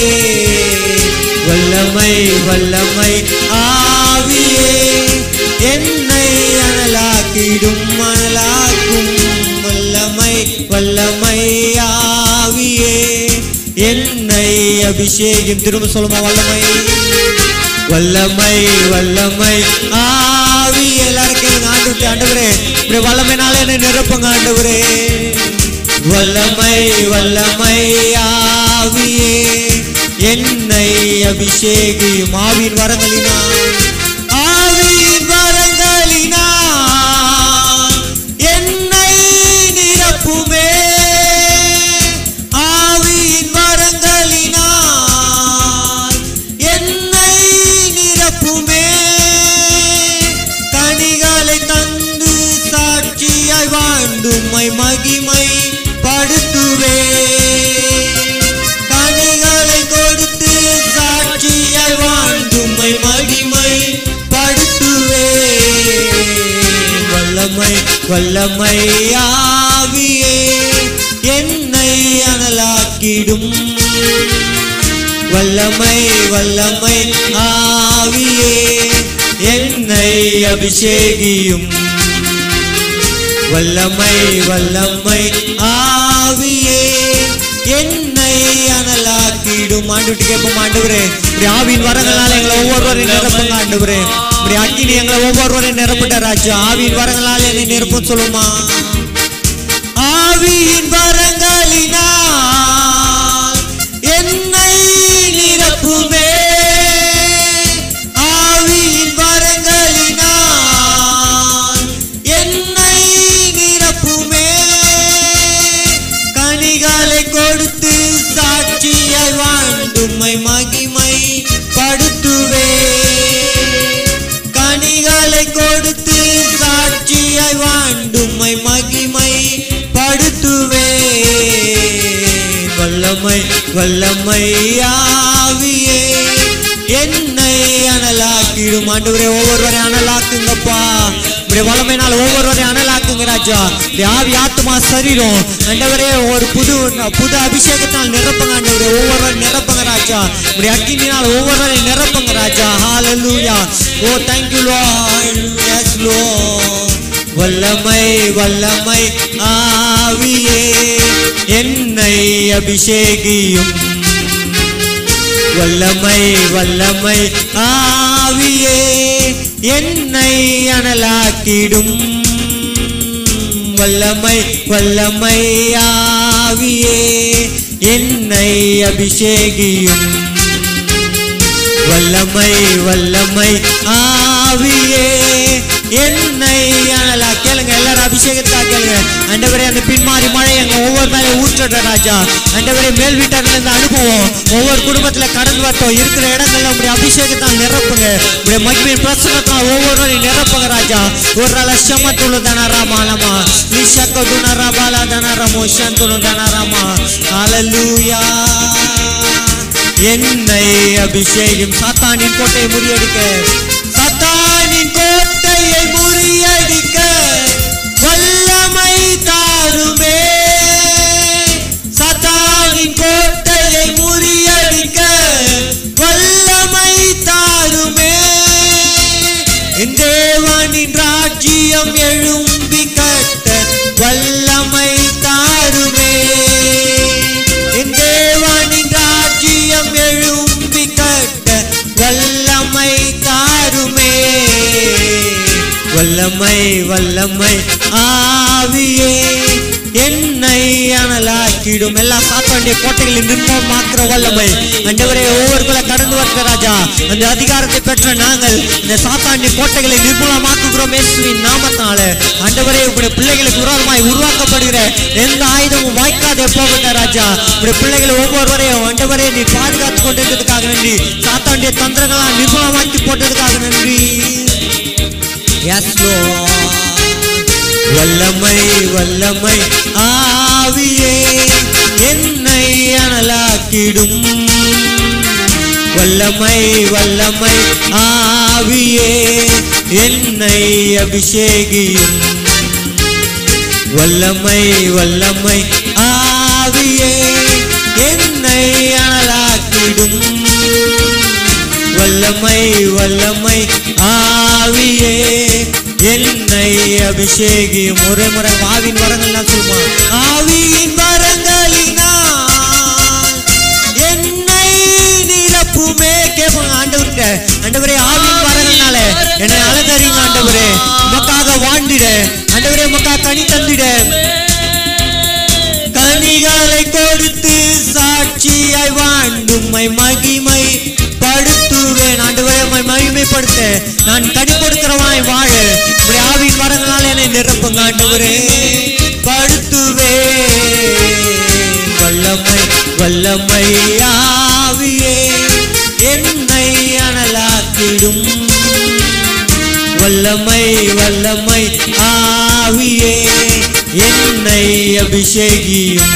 வல்லமை வல்லமை ஆவியே என்னை அனலாக்கிடும் அனலாக்கும் வல்லமை வல்லமை ஆவியே என்னை அபிஷேகம் திரும்ப சொல்லுமா வல்லமை வல்லமை வல்லமை ஆவி எல்லாரும் கேளுங்க ஆண்டு ஆண்டவரே இப்படி வல்லமைனால என்ன நிரப்புங்க ஆண்டவரே வல்லமை வல்லமை ஆவியே என்னை அபிஷேகியும் ஆவியின் வரங்களினால் ஆவியின் வரங்களினால் என்னை நிரப்புமே ஆவியின் வரங்களினால் என்னை நிரப்புமே கனிகளை தந்து சாட்சியாய் வாழ்ந்துமை மகிமை படுத்துவே கனிகளை கொடுத்து சாட்சியாய் வாழ்ந்துமை மகிமை படுத்துவே வல்லமை வல்லமை ஆவியே என்னை அனலாக்கிடும் வல்லமை வல்லமை ஆவியே என்னை அபிஷேகியும் வல்லமை வல்லமை ஆவியே என்னை அனலாக்கிடும் ஆண்டுட்டு கேட்போம் ஆண்டவரே இப்படி ஆவியின் வரங்களால எங்களை ஒவ்வொருவரையும் நிரப்புங்க ஆண்டவரே இப்படி அக்கினி எங்களை ஒவ்வொருவரையும் நிரப்பிட்ட ராஜா ஆவியின் வரங்களால என்னை நிரப்பும் சொல்லுமா ஆவியின் வரங்களினால் என்னை நிரப்புமே ஆவியின் வரங்களினால் என்னை நிரப்புமே கனிகளை கொடுத்து சாட்சியாய் வாழ்ந்துமை மகிமை படுத்துவே கனிகளை கொடுத்து சாட்சியாய் வாழ்ந்துமை மகிமை படுத்துவே வல்லமை வல்லமை ஆவியே என்னை அனலாக்கிடும் ஆண்டவரே ஒவ்வொருவரை அனலாக்குங்கப்பா இப்படி வல்லமைனால ஒவ்வொருவரை அனலாக்குங்க ராஜா இப்படி ஆவி ஆத்மா சரீரம் ஆண்டவரே ஒரு புது புது அபிஷேகத்தால் நிரப்புங்க ஆண்டவரே ஒவ்வொருவரை நிரப்புங்க ராஜா இப்படி அக்கினால் ஒவ்வொருவரை நிரப்புங்க ராஜா ஹalleluya ஓ thank you lord yes lord வல்லமை வல்லமை ஆவியே என்னை அபிஷேகியும் வல்லமை வல்லமை ஆவியே என்னை அனலாக்கிடும் வல்லமை வல்லமை ஆவியே என்னை அபிஷேகியும் வல்லமை வல்லமை ஆவியே என்னை அனலா கேளுங்க எல்லாரும் அபிஷேகத்தா கேளுங்க அண்டவரே அந்த பின்மாறி மழை எங்க ஒவ்வொரு மேலே ஊற்றுற ராஜா அண்டவரே மேல் வீட்டார்ல இருந்து அனுபவம் ஒவ்வொரு குடும்பத்துல கடந்து வரட்டும் இருக்கிற இடங்கள்ல உங்களுடைய அபிஷேகத்தால் நிரப்புங்க உங்களுடைய மகிமையின் பிரசனத்தால் ஒவ்வொருவரையும் நிரப்புங்க ராஜா ஒரு லட்சமா துளு தனராமா லமா நிஷக்க துணரா பாலா தனரமோ சந்துணு தனராமா ஹalleluya என்னை அபிஷேகம் சாத்தானின் கோட்டையை முறியடிக்க சாத்தானின் கோட்டையை முறியடிக்க வல்லமை தாருமே சாத்தானின் கோட்டையை முறியடிக்க வல்லமை தாருமே என் தேவனின் ராஜ்யம் எழும்பி கட்ட வல்லமை தாருமே என் தேவனின் ராஜ்யம் எழும்பி கட்ட வல்லமை தாருமே வல்லமை வல்லமை ஆவியே என்னை அனலாக்கிடும் எல்லா சாத்தாண்டிய கோட்டைகளை நிர்மூலமாக்குற வல்லமை ஆண்டவரே ஒவ்வொருக்குள்ள கடந்து வருகிற ராஜா அந்த அதிகாரத்தை பெற்ற நாங்கள் இந்த சாத்தாண்டிய கோட்டைகளை நிர்மூலமாக்குகிறோம் இயேசுவின் நாமத்தால ஆண்டவரே உங்களுடைய பிள்ளைகளுக்கு விரோதமாய் உருவாக்கப்படுகிற எந்த ஆயுதமும் வாய்க்காதே போகட்ட ராஜா உங்களுடைய பிள்ளைகளை ஒவ்வொருவரையும் ஆண்டவரே நீ பாதுகாத்து கொண்டிருக்கிறதுக்காக நன்றி சாத்தாண்டிய தந்திரங்களா நிர்மூலமாக்கி போட்டதுக்காக நன்றி எஸ் வல்லமை வல்லமை ஆவியே என்னை அனலாக்கிடும் வல்லமை வல்லமை ஆவியே என்னை அபிஷேகியும் வல்லமை வல்லமை ஆவியே என்னை அனலாக்கிடும் வல்லமை வல்லமை ஆவியே என்னை அபிஷேகியும் ஒரே முறை ஆவின் வரங்கள் நான் சொல்லுமா ஆவியின் வரங்களினால் என்னை நிரப்புமே கேட்பாங்க ஆண்டவர்கிட்ட ஆண்டவரே ஆவியின் வரங்கள்னால என்னை அலங்கரிங்க ஆண்டவரே உமக்காக வாழ்ந்திட ஆண்டவரே உமக்காக கனி தந்திட கனிகளை கொடுத்து சாட்சியாய் வாழ்ந்தும்மை மகிமை படுத்துவேன் ஆண்டவரே உம்மை மகிமைப்படுத்த நான் கனி கொடுக்கிறவாய் வாழ உடைய ஆவின் வரங்களால் என்னை நிரப்புங்க ஆண்டவரே படுத்துவே வல்லமை வல்லமை ஆவியே என்னை அனலாக்கிடும் வல்லமை வல்லமை ஆவியே என்னை அபிஷேகியும்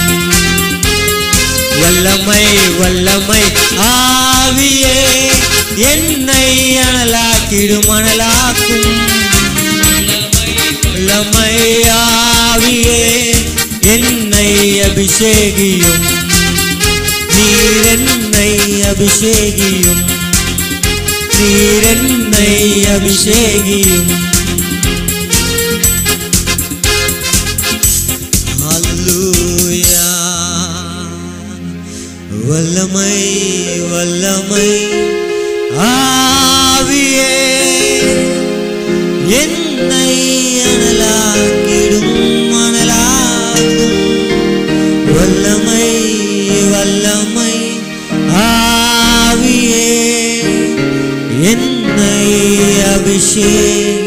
வல்லமை வல்லமை ஆவியே என்னை அனலாக்கிடும் அனலாக்கும் வல்லமை ஆவியே என்னை அபிஷேகியும் நீர் என்னை அபிஷேகியும் நீர் என்னை அபிஷேகியும் அல்லேலூயா வல்லமை வல்லமை ஆவியே என்னை அனலாக்கிடும் அனலாக்கும் வல்லமை வல்லமை ஆவியே என்னை அபிஷேகியும்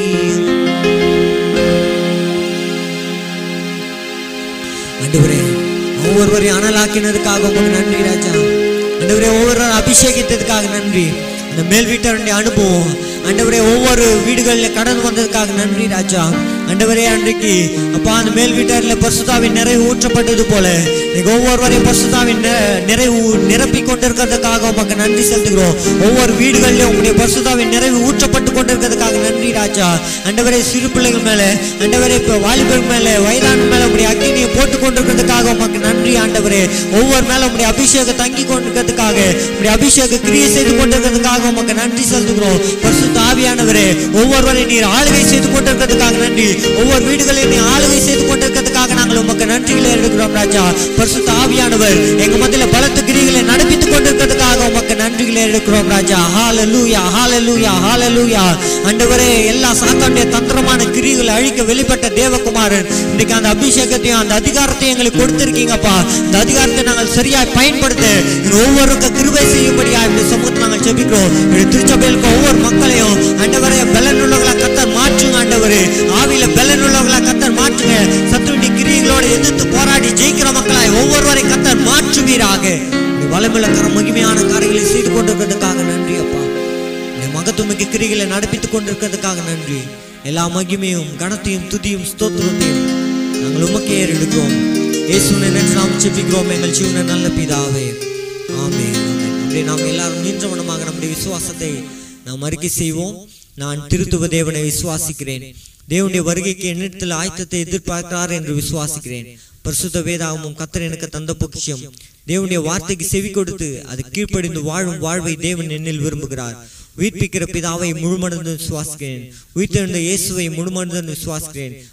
ஆண்டவரே ஒவ்வொருவரையும் அனலாக்கினதுக்காக உங்களுக்கு நன்றி ராஜா ஆண்டவரே ஒவ்வொருவரும் அபிஷேகித்ததுக்காக நன்றி இந்த மேல் வீட்டருடைய அனுபவம் ஆண்டவரே ஒவ்வொரு வீடுகளில் கடந்து வந்ததுக்காக நன்றி ராஜா ஆண்டவரே அன்றைக்கு அப்பா அந்த மேல் வீட்டாரில் பரிசுத்தாவின் நிறைவு ஊற்றப்பட்டது போல நீங்க ஒவ்வொருவரையும் பரிசுத்தாவின் நி- நிறைவு நிரப்பி கொண்டிருக்கிறதுக்காக உமக்கு நன்றி செலுத்துகிறோம் ஒவ்வொரு வீடுகளிலும் உங்களுடைய பரிசுத்தாவின் நிறைவு ஊற்றப்பட்டு கொண்டிருக்கிறதுக்காக நன்றி ராஜா ஆண்டவரே சிறு பிள்ளைகள் மேல ஆண்டவரே இப்போ வாலிபர்கள் மேல வயதான மேல உங்களுடைய அக்கினியை போட்டு கொண்டிருக்கிறதுக்காக உமக்கு நன்றி ஆண்டவரே ஒவ்வொரு மேல உங்களுடைய அபிஷேகம் தங்கி கொண்டிருக்கிறதுக்காக உங்களுடைய அபிஷேக கிரியை செய்து கொண்டிருக்கிறதுக்காக உமக்கு நன்றி செலுத்துகிறோம் பரிசுத்த ஆவியானவரே ஒவ்வொருவரை நீர் ஆளுகை செய்து கொண்டிருக்கிறதுக்காக நன்றி ஒவ்வொரு வீடுகளையும் நீ ஆளுகை செய்து கொண்டிருக்கிறதுக்காக நாங்கள் உமக்கு நன்றிகளை எடுக்கிறோம் ராஜா பரிசுத்த ஆவியானவர் எங்க மத்தியில பலத்த கிரிகளை நடப்பித்துக் கொண்டிருக்கிறதுக்காக உமக்கு நன்றிகளை எடுக்கிறோம் ராஜா ஹalleluya ஹalleluya ஹalleluya ஆண்டவரே எல்லா சாத்தானுடைய தந்திரமான கிரிகளை அழிக்க வெளிப்பட்ட தேவகுமாரன் இன்னைக்கு அந்த அபிஷேகத்தையும் அந்த அதிகாரத்தையும் எங்களுக்கு கொடுத்திருக்கீங்கப்பா இந்த அதிகாரத்தை நாங்கள் சரியாய் பயன்படுத்த எங்க ஒவ்வொருக்கும் கிருபை செய்யும்படியா இந்த சமூகத்தை நாங்கள் ஜெபிக்கிறோம் இந்த திருச்சபையில் இருக்க ஒவ்வொரு மக்களையும் ஆண்டவரே பலன் உள்ளவங்களா கத்தர் மாற்றுங்க ஆண்டவரே ஆவியில பலன் உள்ளவங்களா கத்தர் மாற்றுங்க சத்துருடி கிரியைகளோட எதிர்த்து போராடி ஜெயிக்கிற மக்களாய் ஒவ்வொருவரை கத்தர் மாற்றுவீராக இந்த வளமுள்ள கர மகிமையான காரியங்களை செய்து கொண்டிருக்கிறதுக்காக நன்றி அப்பா இந்த மகத்துவமிக்க கிரிகளை நடப்பித்துக் கொண்டிருக்கிறதுக்காக நன்றி எல்லா மகிமையும் கனத்தையும் துதியும் ஸ்தோத்திரத்தையும் நாங்கள் உமக்கே எடுக்கிறோம் இயேசுவினை நின்று நாம் செபிக்கிறோம் எங்கள் ஜீவன நல்ல பிதாவே ஆமென் ஆமென் அப்படியே நாம் எல்லாரும் நின்றவனமாக நம்முடைய விசுவாசத்தை நாம் அறிக்கை செய்வோம் நான் திருத்துவ தேவனை விசுவாசிக்கிறேன் தேவனுடைய வருகைக்கு என்னிடத்தில் ஆயத்தத்தை எதிர்பார்க்கிறார் என்று விசுவாசிக்கிறேன் பரிசுத்த வேதாகமும் கத்தர் எனக்கு தந்த பொக்கிஷம் தேவனுடைய வார்த்தைக்கு செவி கொடுத்து அது கீழ்ப்படிந்து வாழும் வாழ்வை தேவன் என்னில் விரும்புகிறார் உயிர்ப்பிக்கிற பிதாவை முழுமனதும் விசுவாசிக்கிறேன் உயிர்த்தெழுந்த இயேசுவை முழுமனதும் விசுவாசிக்கிறேன்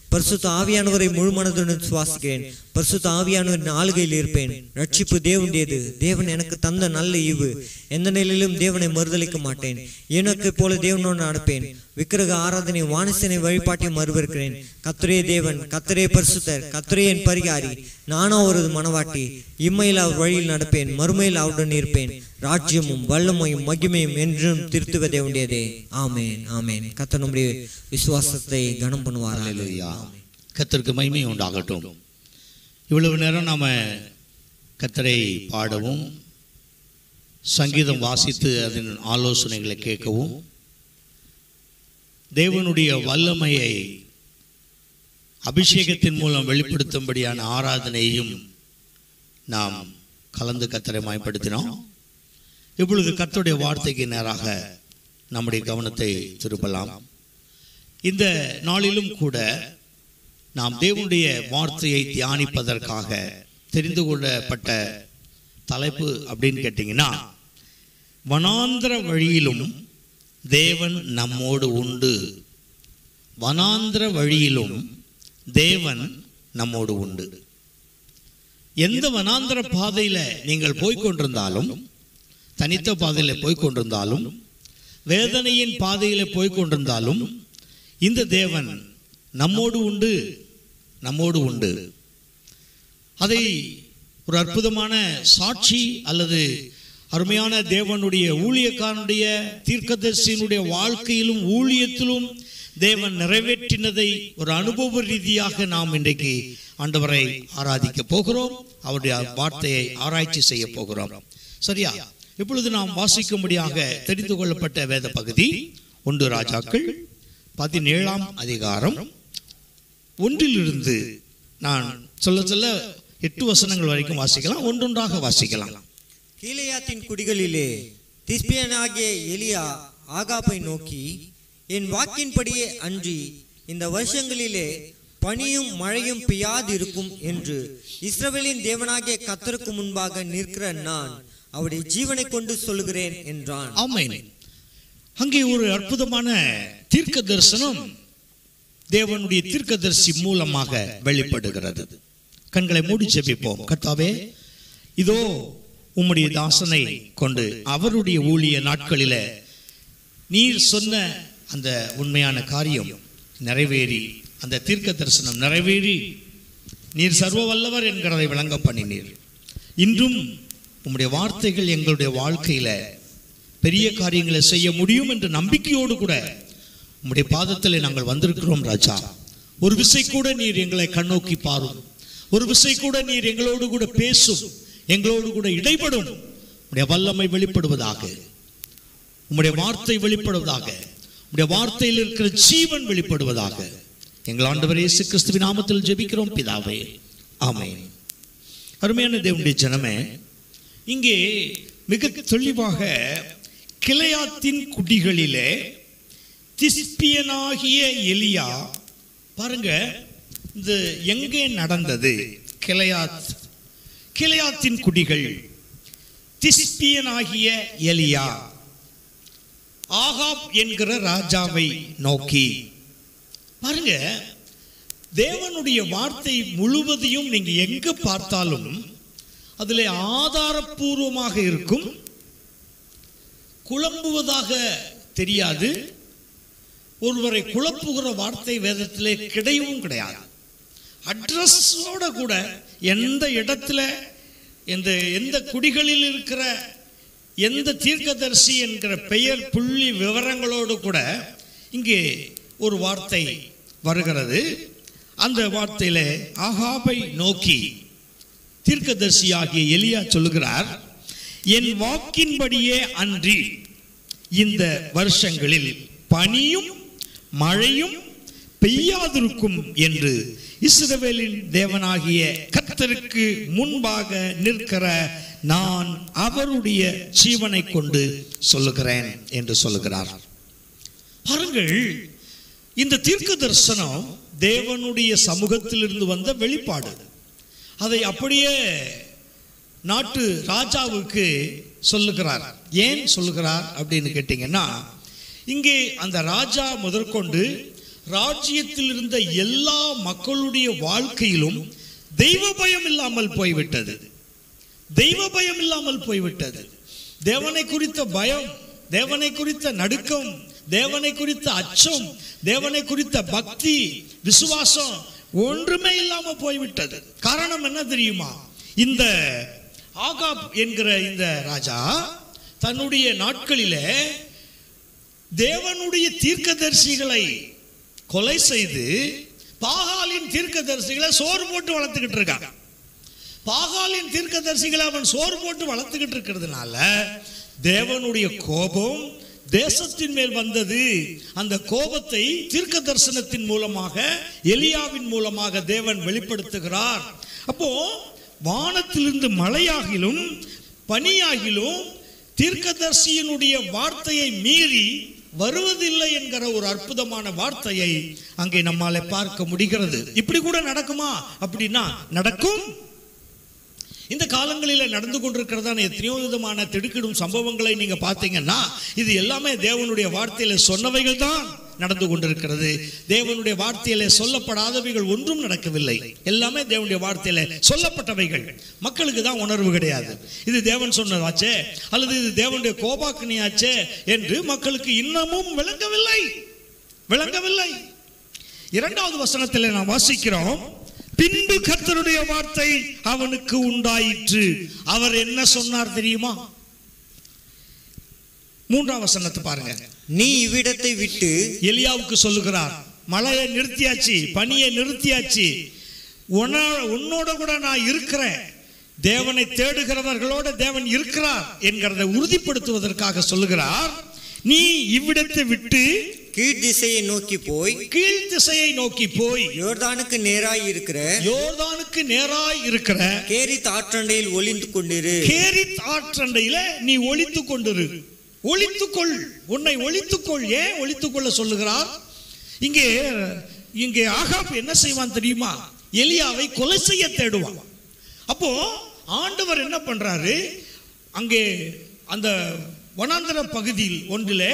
பரிசுத்த ஆவியானவரை முழு மனதுடன் சுவாசிக்கிறேன் பரிசுத்த ஆவியானவரின் ஆளுகையில் இருப்பேன் ரட்சிப்பு தேவனுடையது தேவன் எனக்கு தந்த நல்ல ஈவு எந்த நிலையிலும் தேவனை மறுதலிக்க மாட்டேன் எனக்கு போல தேவனோடு நடப்பேன் விக்கிரக ஆராதனை வானசனை வழிபாட்டையும் மறுவிருக்கிறேன் கத்துரே தேவன் கத்தரே பரிசுத்தர் கத்துரே என் பரிகாரி நானோ அவரது மனவாட்டி இம்மையில் அவர் வழியில் நடப்பேன் மறுமையில் அவருடன் இருப்பேன் ராஜ்யமும் வல்லமையும் மகிமையும் என்றும் திருத்துவதே உடையதே ஆமேன் ஆமேன் கத்தர் நம்முடைய விசுவாசத்தை கனம் பண்ணுவார் அல்லேலூயா கத்தருக்கு மகிமை உண்டாகட்டும் இவ்வளவு நேரம் நாம கத்தரை பாடவும் சங்கீதம் வாசித்து அதன் ஆலோசனைகளை கேட்கவும் தேவனுடைய வல்லமையை அபிஷேகத்தின் மூலம் வெளிப்படுத்தும்படியான ஆராதனையையும் நாம் கலந்து கத்தரை மயப்படுத்தினோம் இப்பொழுது கர்த்தருடைய வார்த்தைக்கு நேராக நம்முடைய கவனத்தை திருப்பலாம் இந்த நாளிலும் கூட நாம் தேவனுடைய வார்த்தையை தியானிப்பதற்காக தெரிந்து கொள்ளப்பட்ட தலைப்பு அப்படின்னு கேட்டிங்கன்னா வனாந்திர வழியிலும் தேவன் நம்மோடு உண்டு வனாந்திர வழியிலும் தேவன் நம்மோடு உண்டு எந்த வனாந்திர பாதையில் நீங்கள் போய்க் கொண்டிருந்தாலும் தனித்த பாதையில் போய்க் கொண்டிருந்தாலும் வேதனையின் பாதையில் போய்க் கொண்டிருந்தாலும் இந்த தேவன் நம்மோடு உண்டு நம்மோடு உண்டு அதை ஒரு அற்புதமான சாட்சி அல்லது அருமையான தேவனுடைய ஊழியக்காரனுடைய தீர்க்கதரிசியினுடைய வாழ்க்கையிலும் ஊழியத்திலும் தேவன் நிறைவேற்றினதை ஒரு அனுபவ ரீதியாக நாம் இன்றைக்கு ஆண்டவரை ஆராதிக்க போகிறோம் அவருடைய வார்த்தையை ஆராய்ச்சி செய்ய போகிறோம் சரியா இப்பொழுது நாம் வாசிக்கும்படியாக தெரிந்து கொள்ளப்பட்ட வேத பகுதி ஒன்று ராஜாக்கள் பதினேழாம் அதிகாரம் ஒன்றிலிருந்து நான் சொல்ல சொல்ல எட்டு வசனங்கள் வரைக்கும் வாசிக்கலாம் ஒன்றொன்றாக வாசிக்கலாம் கீலேயாத்தின் குடிகளிலே திஸ்பியனாகிய எலியா ஆகாப்பை நோக்கி என் வாக்கின்படியே அன்றி இந்த வருஷங்களிலே பனியும் மழையும் பெய்யாதிருக்கும் என்று இஸ்ரவேலின் தேவனாகிய கத்தருக்கு முன்பாக நிற்கிற நான் அவருடைய ஜீவனை கொண்டு சொல்லுகிறேன் என்றான் ஆமென் அங்கே ஒரு அற்புதமான தீர்க்க தரிசனம் தேவனுடைய தீர்க்கதரிசி மூலமாக வெளிப்படுகிறது கண்களை மூடி ஜெபிப்போம் கர்த்தாவே இதோ உம்முடைய தாசனை கொண்டு அவருடைய ஊழிய நாட்களில நீர் சொன்ன அந்த உண்மையான காரியம் நிறைவேறி அந்த தீர்க்க தரிசனம் நிறைவேறி நீர் சர்வ வல்லவர் என்கிறதை விளங்க பண்ணினீர் இன்றும் உம்முடைய வார்த்தைகள் எங்களுடைய வாழ்க்கையில பெரிய காரியங்களை செய்ய முடியும் என்ற நம்பிக்கையோடு கூட உம்முடைய பாதத்தில் நாங்கள் வந்திருக்கிறோம் ராஜா ஒரு விசை கூட நீர் எங்களை கண்ணோக்கி பாரும் ஒரு விசை கூட நீர் எங்களோடு கூட பேசும் எங்களோடு கூட இடைப்படும் உம்முடைய வல்லமை வெளிப்படுவதாக உம்முடைய வார்த்தை வெளிப்படுவதாக உம்முடைய வார்த்தையில் இருக்கிற ஜீவன் வெளிப்படுவதாக எங்கள் ஆண்டவர் இயேசு கிறிஸ்துவின் நாமத்தில் ஜெபிக்கிறோம் பிதாவே ஆமென் அருமையான தேவனுடைய ஜனமே இங்கே மிக தெளிவாக கிளையாத்தின் குடிகளிலே திஸ்பியனாகிய எலியா பாருங்க இது எங்கே நடந்தது கிளையாத் கிளையாத்தின் குடிகள் திஸ்பியனாகிய எலியா ஆகாப் என்கிற ராஜாவை நோக்கி பாருங்க தேவனுடைய வார்த்தை முழுவதையும் நீங்க எங்க பார்த்தாலும் அதில் ஆதாரப்பூர்வமாக இருக்கும் குழம்புவதாக தெரியாது ஒருவரை குழப்புகிற வார்த்தை வேதத்திலே கிடையவும் கிடையாது அட்ரஸோட கூட எந்த இடத்துல எந்த எந்த குடிகளில் இருக்கிற எந்த தீர்க்கதரிசி என்கிற பெயர் புள்ளி விவரங்களோடு கூட இங்கே ஒரு வார்த்தை வருகிறது அந்த வார்த்தையில ஆகாபை நோக்கி தீர்க்கதரிசியாகிய எலியா சொல்லுகிறார் என் வாக்கின்படியே அன்றி இந்த வருஷங்களில் பனியும் மழையும் பெய்யாதிருக்கும் என்று இஸ்ரவேலின் தேவனாகிய கர்த்தருக்கு முன்பாக நிற்கிற நான் அவருடைய ஜீவனை கொண்டு சொல்லுகிறேன் என்று சொல்லுகிறார் பாருங்கள் இந்த தீர்க்க தரிசனம் தேவனுடைய சமூகத்திலிருந்து வந்த வெளிப்பாடு அதை அப்படியே நாட்டு ராஜாவுக்கு சொல்லுகிறார் ஏன் சொல்லுகிறார் அப்படின்னு கேட்டிங்கன்னா இங்கே அந்த ராஜா முதற்கொண்டு ராஜ்யத்தில் இருந்த எல்லா மக்களுடைய வாழ்க்கையிலும் தெய்வ பயம் இல்லாமல் போய்விட்டது தெய்வ பயம் இல்லாமல் போய்விட்டது தேவனை குறித்த பயம் தேவனை குறித்த நடுக்கம் தேவனை குறித்த அச்சம் தேவனை குறித்த பக்தி விசுவாசம் ஒன்றுமே இல்லாம போய்விட்டது காரணம் என்ன தெரியுமா இந்த ஆகாப் என்கிற இந்த ராஜா தன்னுடைய நாட்களிலே தேவனுடைய தீர்க்கதரிசிகளை கொலை செய்து பாகாலின் தீர்க்கதரிசிகளை சோறு போட்டு வளர்த்துக்கிட்டு இருக்காங்க பாகாலின் தீர்க்கதரிசிகளை அவன் சோறு போட்டு வளர்த்துக்கிட்டு இருக்கிறதுனால தேவனுடைய கோபம் தேசத்தின் மேல் வந்தது அந்த கோபத்தை தீர்க்க தரிசனத்தின் மூலமாக எலியாவின் மூலமாக தேவன் வெளிப்படுத்துகிறார் அப்போ வானத்திலிருந்து மழையாகிலும் பனியாகிலும் தீர்க்கதரிசியினுடைய வார்த்தையை மீறி வருவதில்லை என்கிற ஒரு அற்புதமான வார்த்தையை அங்கே நம்மால பார்க்க முடிகிறது இப்படி கூட நடக்குமா அப்படின்னா நடக்கும் இந்த காலங்களில் நடந்து கொண்டிருக்கிறதான எத்தனையோ விதமான திடுக்கிடும் சம்பவங்களை நீங்க பார்த்தீங்கன்னா இது எல்லாமே தேவனுடைய வார்த்தையில சொன்னவைகள் தான் நடந்து கொண்டிருக்கிறது தேவனுடைய வார்த்தையில சொல்லப்படாதவைகள் ஒன்றும் நடக்கவில்லை எல்லாமே தேவனுடைய வார்த்தையில சொல்லப்பட்டவைகள் மக்களுக்கு தான் உணர்வு கிடையாது இது தேவன் சொன்னதாச்சே அல்லது இது தேவனுடைய கோபாக்கினியாச்சே என்று மக்களுக்கு இன்னமும் விளங்கவில்லை விளங்கவில்லை இரண்டாவது வசனத்தில் நாம் வாசிக்கிறோம் பின்பு கர்த்தருடைய வார்த்தை அவனுக்கு உண்டாயிற்று அவர் என்ன சொன்னார் தெரியுமா மூன்றாம் வசனத்தை பாருங்க நீ இவ்விடத்தை விட்டு எலியாவுக்கு சொல்லுகிறார் மழையை நிறுத்தியாச்சு பனியை நிறுத்தியாச்சு உன்ன- உன்னோட கூட நான் இருக்கிறேன் தேவனை தேடுகிறவர்களோட தேவன் இருக்கிறார் என்கிறதை உறுதிப்படுத்துவதற்காக சொல்லுகிறார் நீ இவ்விடத்தை விட்டு கீழ் திசையை நோக்கி போய் கீழ் திசையை நோக்கி போய் யோர்தானுக்கு நேராய் இருக்கிற யோர்தானுக்கு நேராய் இருக்கிற கேரி தாற்றண்டையில் ஒளிந்து கொண்டிரு கேரித் ஆற்றண்டையில நீ ஒளித்துக் கொண்டிரு ஒளித்துக்கொள் உன்னை ஒளித்துக்கொள் ஏன் ஒளித்துக்கொள்ள சொல்லுகிறார் இங்கே இங்கே ஆகாப் என்ன செய்வான் தெரியுமா எலியாவை கொலை செய்ய தேடுவான் அப்போ ஆண்டவர் என்ன பண்றாரு அங்கே அந்த வனாந்தர பகுதியில் ஒன்றிலே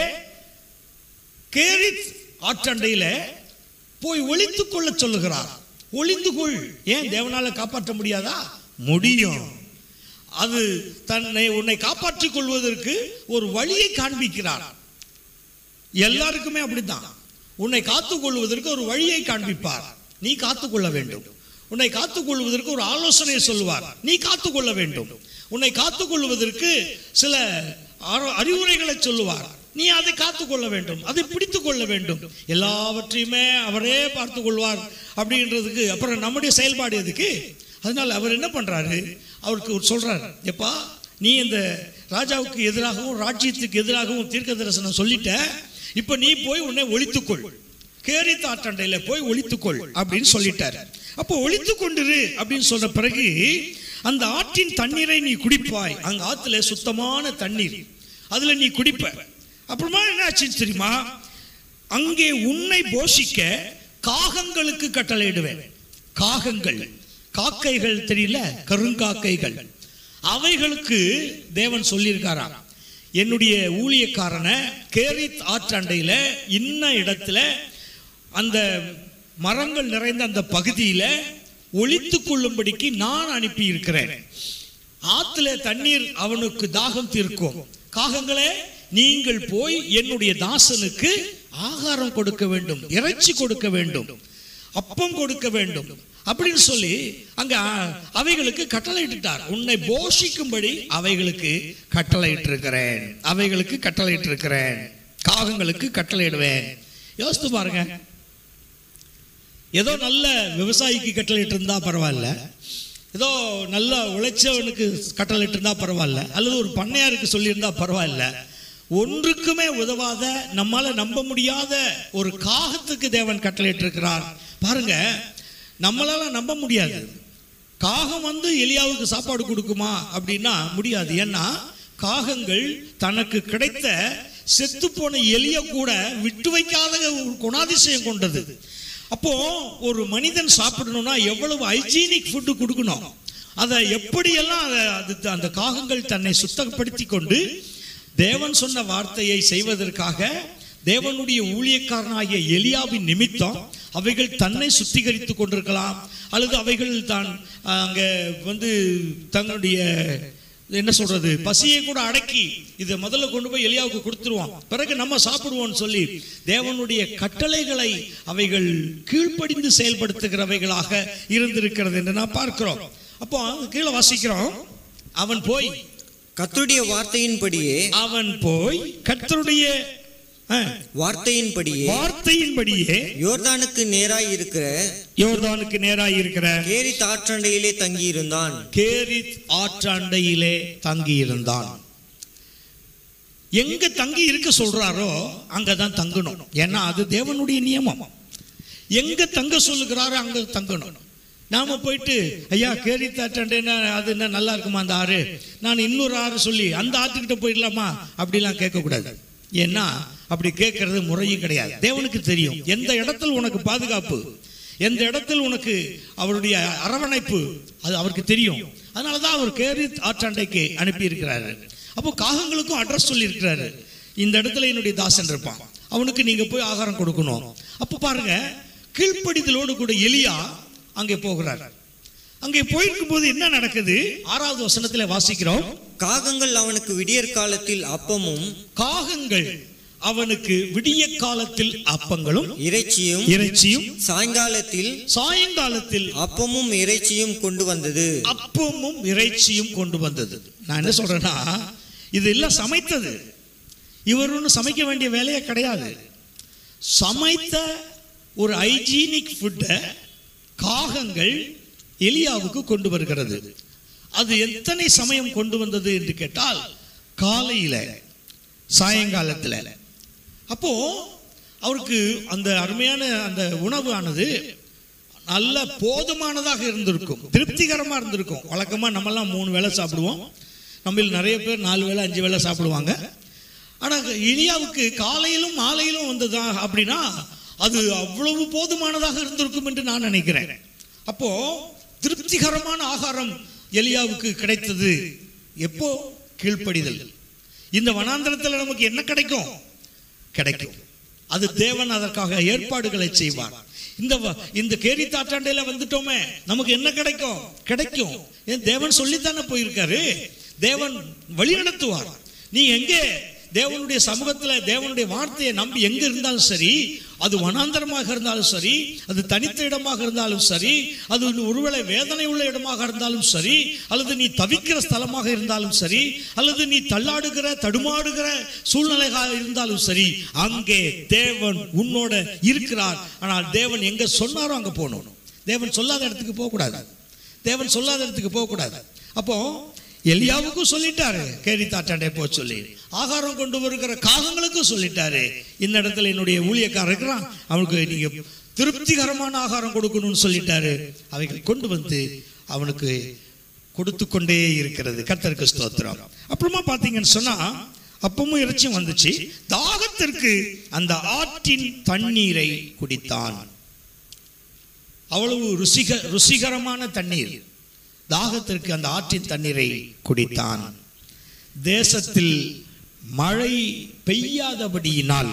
கேரித் ஆற்றண்டையில போய் ஒளித்துக் கொள்ள சொல்லுகிறார் ஒளிந்து கொள் ஏன் தேவனால காப்பாற்ற முடியாதா முடியும் அது தன்னை உன்னை காப்பாற்றிக் கொள்வதற்கு ஒரு வழியை காண்பிக்கிறார் எல்லாருக்குமே அப்படித்தான் உன்னை காத்துக் கொள்வதற்கு ஒரு வழியை காண்பிப்பார் நீ காத்துக்கொள்ள வேண்டும் உன்னை காத்துக் கொள்வதற்கு ஒரு ஆலோசனை சொல்லுவார் நீ காத்துக்கொள்ள வேண்டும் உன்னை காத்துக் கொள்வதற்கு சில ஆரோ- அறிவுரைகளை சொல்லுவார் நீ அதை காத்துக்கொள்ள வேண்டும் அதை பிடித்துக் கொள்ள வேண்டும் எல்லாவற்றையுமே அவரே பார்த்து கொள்வார் அப்படின்றதுக்கு அப்புறம் நம்முடைய செயல்பாடு எதுக்கு அதனால அவர் என்ன பண்றாரு அவருக்கு ஒரு சொல்றாரு எப்பா நீ இந்த ராஜாவுக்கு எதிராகவும் ராஜ்யத்துக்கு எதிராகவும் தீர்க்க தரிசனம் சொல்லிட்ட இப்ப நீ போய் உன்னை ஒழித்துக்கொள் கேரி தாற்றண்டையில போய் ஒழித்துக்கொள் அப்படின்னு சொல்லிட்டாரு அப்போ ஒழித்து கொண்டிரு அப்படின்னு சொன்ன பிறகு அந்த ஆற்றின் தண்ணீரை நீ குடிப்பாய் அங்க ஆத்துல சுத்தமான தண்ணீர் அதுல நீ குடிப்ப அப்புறமா என்ன ஆச்சுன்னு தெரியுமா அங்கே உன்னை போஷிக்க காகங்களுக்கு கட்டளையிடுவேன் காகங்கள் காக்கைகள் தெரியல கருங்காக்கைகள் அவைகளுக்கு தேவன் சொல்லியிருக்காராம் என்னுடைய ஊழியக்காரனை கேரித் ஆற்றண்டையில இன்ன இடத்துல அந்த மரங்கள் நிறைந்த அந்த பகுதியில ஒளித்து கொள்ளும்படிக்கு நான் அனுப்பி இருக்கிறேன் ஆத்துல தண்ணீர் அவனுக்கு தாகம் தீர்க்கும் காகங்களே நீங்கள் போய் என்னுடைய தாசனுக்கு ஆகாரம் கொடுக்க வேண்டும் இறைச்சி கொடுக்க வேண்டும் அப்பம் கொடுக்க வேண்டும் அப்படின்னு சொல்லி அங்க அ- அவைகளுக்கு கட்டளையிட்டுட்டார் உன்னை போஷிக்கும்படி அவைகளுக்கு கட்டளையிட்டிருக்கிறேன் அவைகளுக்கு கட்டளையிட்டிருக்கிறேன் காகங்களுக்கு கட்டளையிடுவேன் யோசித்து பாருங்க ஏதோ நல்ல விவசாயிக்கு கட்டளையிட்டு இருந்தா பரவாயில்ல ஏதோ நல்ல உழைச்சவனுக்கு கட்டளையிட்டு இருந்தா பரவாயில்ல அல்லது ஒரு பண்ணையாருக்கு சொல்லியிருந்தா பரவாயில்ல ஒன்றுக்குமே உதவாத நம்மால நம்ப முடியாத ஒரு காகத்துக்கு தேவன் கட்டளையிட்டு இருக்கிறார் பாருங்க நம்மளால நம்ப முடியாது காகம் வந்து எலியாவுக்கு சாப்பாடு கொடுக்குமா அப்படின்னா முடியாது ஏன்னா காகங்கள் தனக்கு கிடைத்த செத்துப்போன எலிய கூட விட்டு வைக்காத ஒரு குணாதிசயம் கொண்டது அப்போ ஒரு மனிதன் சாப்பிடணும்னா எவ்வளவு ஹைஜீனிக் ஃபுட்டு கொடுக்கணும் அதை எப்படியெல்லாம் அதை அது அந்த காகங்கள் தன்னை சுத்தப்படுத்தி கொண்டு தேவன் சொன்ன வார்த்தையை செய்வதற்காக தேவனுடைய ஊழியக்காரனாகிய எலியாவின் நிமித்தம் அவைகள் தன்னை சுத்திகரித்து கொண்டிருக்கலாம் அல்லது அவைகள் தான் அஹ், அங்க வந்து தங்களுடைய என்ன சொல்றது பசியை கூட அடக்கி இதை முதல்ல கொண்டு போய் எலியாவுக்கு கொடுத்துருவான் பிறகு நம்ம சாப்பிடுவோம்னு சொல்லி தேவனுடைய கட்டளைகளை அவைகள் கீழ்ப்படிந்து செயல்படுத்துகிறவைகளாக இருந்திருக்கிறது என்று நான் பார்க்கிறோம் அப்போ கீழே வாசிக்கிறோம் அவன் போய் கர்த்தருடைய வார்த்தையின்படியே அவன் போய் கர்த்தருடைய அஹ், வார்த்தையின்படியே வார்த்தையின்படியே யோர்தானுக்கு நேராய் இருக்கிற யோர்தானுக்கு நேராய் இருக்கிற கேரி தாற்றண்டையிலே தங்கியிருந்தான் கேரித் ஆற்றாண்டையிலே தங்கியிருந்தான் எங்க தங்கி இருக்க சொல்றாரோ அங்கதான் தங்கணும் ஏன்னா அது தேவனுடைய நியமம் எங்க தங்க சொல்லுகிறாரோ அங்க தங்கணும் நாம போயிட்டு ஐயா கேரி தாற்றாண்டேன்னா அது என்ன நல்லா இருக்குமா அந்த ஆறு நான் இன்னொரு ஆறு சொல்லி அந்த ஆத்துக்கிட்ட போயிடலாமா அப்படிலாம் கேட்கக்கூடாது ஏன்னா அப்படி கேட்கறது முறையும் கிடையாது தேவனுக்கு தெரியும் எந்த இடத்துல உனக்கு பாதுகாப்பு எந்த இடத்தில் உனக்கு அவருடைய அரவணைப்பு அது அவருக்கு தெரியும் அதனால தான் அவர் கேரி ஆற்றாண்டைக்கு அனுப்பி இருக்கிறாரு அப்போ காகங்களுக்கும் அட்ரஸ் சொல்லி இருக்கிறாரு இந்த இடத்துல என்னுடைய தாசன் இருப்பான் அவனுக்கு நீங்க போய் ஆகாரம் கொடுக்கணும் அப்போ பாருங்க கீழ்ப்படிதலோடு கூட எலியா அங்கே போகிறார் அங்கே போயிருக்கும் போது என்ன நடக்குது ஆறாவது வசனத்துல வாசிக்கிறோம் காகங்கள் அவனுக்கு விடியற் காலத்தில் அப்பமும் காகங்கள் அவனுக்கு விடிய காலத்தில் அப்பங்களும் இறைச்சியும் இறைச்சியும் சாயங்காலத்தில் சாயங்காலத்தில் அப்பமும் இறைச்சியும் கொண்டு வந்தது அப்பமும் இறைச்சியும் கொண்டு வந்தது நான் என்ன சொல்றேன்னா இது எல்லாம் சமைத்தது இவர் ஒன்றும் சமைக்க வேண்டிய வேலையே கிடையாது சமைத்த ஒரு ஹைஜீனிக் ஃபுட்டை காகங்கள் எலியாவுக்கு கொண்டு வருகிறது அது எத்தனை சமயம் கொண்டு வந்தது என்று கேட்டால் காலையில சாயங்காலத்தில் அப்போ அவருக்கு அந்த அருமையான அந்த உணவு ஆனது நல்ல போதுமானதாக இருந்திருக்கும் திருப்திகரமாக இருந்திருக்கும் வழக்கமாக நம்மெல்லாம் மூணு வேளை சாப்பிடுவோம் நம்மள நிறைய பேர் நாலு வேளை அஞ்சு வேளை சாப்பிடுவாங்க ஆனால் இனியாவுக்கு காலையிலும் மாலையிலும் வந்ததா அப்படின்னா அது அவ்வளவு போதுமானதாக இருந்திருக்கும் என்று நான் நினைக்கிறேன் அப்போ திருப்திகரமான ஆகாரம் எலியாவுக்கு கிடைத்தது எப்போ கீழ்ப்படிதல் இந்த வனாந்தரத்தில் நமக்கு என்ன கிடைக்கும் கிடைக்கும் அது தேவன் அதற்காக ஏற்பாடுகளை செய்வார் இந்த வ- இந்த கேரி தாட்டாண்டையில வந்துட்டோமே நமக்கு என்ன கிடைக்கும் கிடைக்கும் ஏன் தேவன் சொல்லித்தானே போயிருக்காரு தேவன் வழி நடத்துவார் நீ எங்கே தேவனுடைய சமூகத்துல தேவனுடைய வார்த்தையை நம்பி எங்க இருந்தாலும் சரி அது வனாந்தரமாக இருந்தாலும் சரி அது தனித்த இடமாக இருந்தாலும் சரி அது ஒருவேளை வேதனை உள்ள இடமாக இருந்தாலும் சரி அல்லது நீ தவிக்கிற ஸ்தலமாக இருந்தாலும் சரி அல்லது நீ தள்ளாடுகிற தடுமாடுகிற சூழ்நிலையாக இருந்தாலும் சரி அங்கே தேவன் உன்னோட இருக்கிறார் ஆனால் தேவன் எங்க சொன்னாரோ அங்க போகணும் தேவன் சொல்லாத இடத்துக்கு போகக்கூடாது தேவன் சொல்லாத இடத்துக்கு போகக்கூடாது அப்போ எலியாவுக்கும் சொல்லிட்டாரு கேரி தாட்டாண்டே போக சொல்லி ஆகாரம் கொண்டு வருகிற காகங்களுக்கும் சொல்லிட்டாரு இந்த இடத்துல என்னுடைய ஊழியக்காரர் இருக்கிறான் அவனுக்கு நீங்க திருப்திகரமான ஆகாரம் கொடுக்கணும்னு சொல்லிட்டாரு அவைகள் கொண்டு வந்து அவனுக்கு கொடுத்து கொண்டே இருக்கிறது கர்த்தருக்கு ஸ்தோத்திரம் அப்புறமா பார்த்தீங்கன்னு சொன்னா அப்பமும் இறைச்சியும் வந்துச்சு தாகத்திற்கு அந்த ஆற்றின் தண்ணீரை குடித்தான் அவ்வளவு ருசிக ருசிகரமான தண்ணீர் தாகத்திற்கு அந்த ஆற்றின் தண்ணீரை குடித்தான் தேசத்தில் மழை பெய்யாதபடியினால்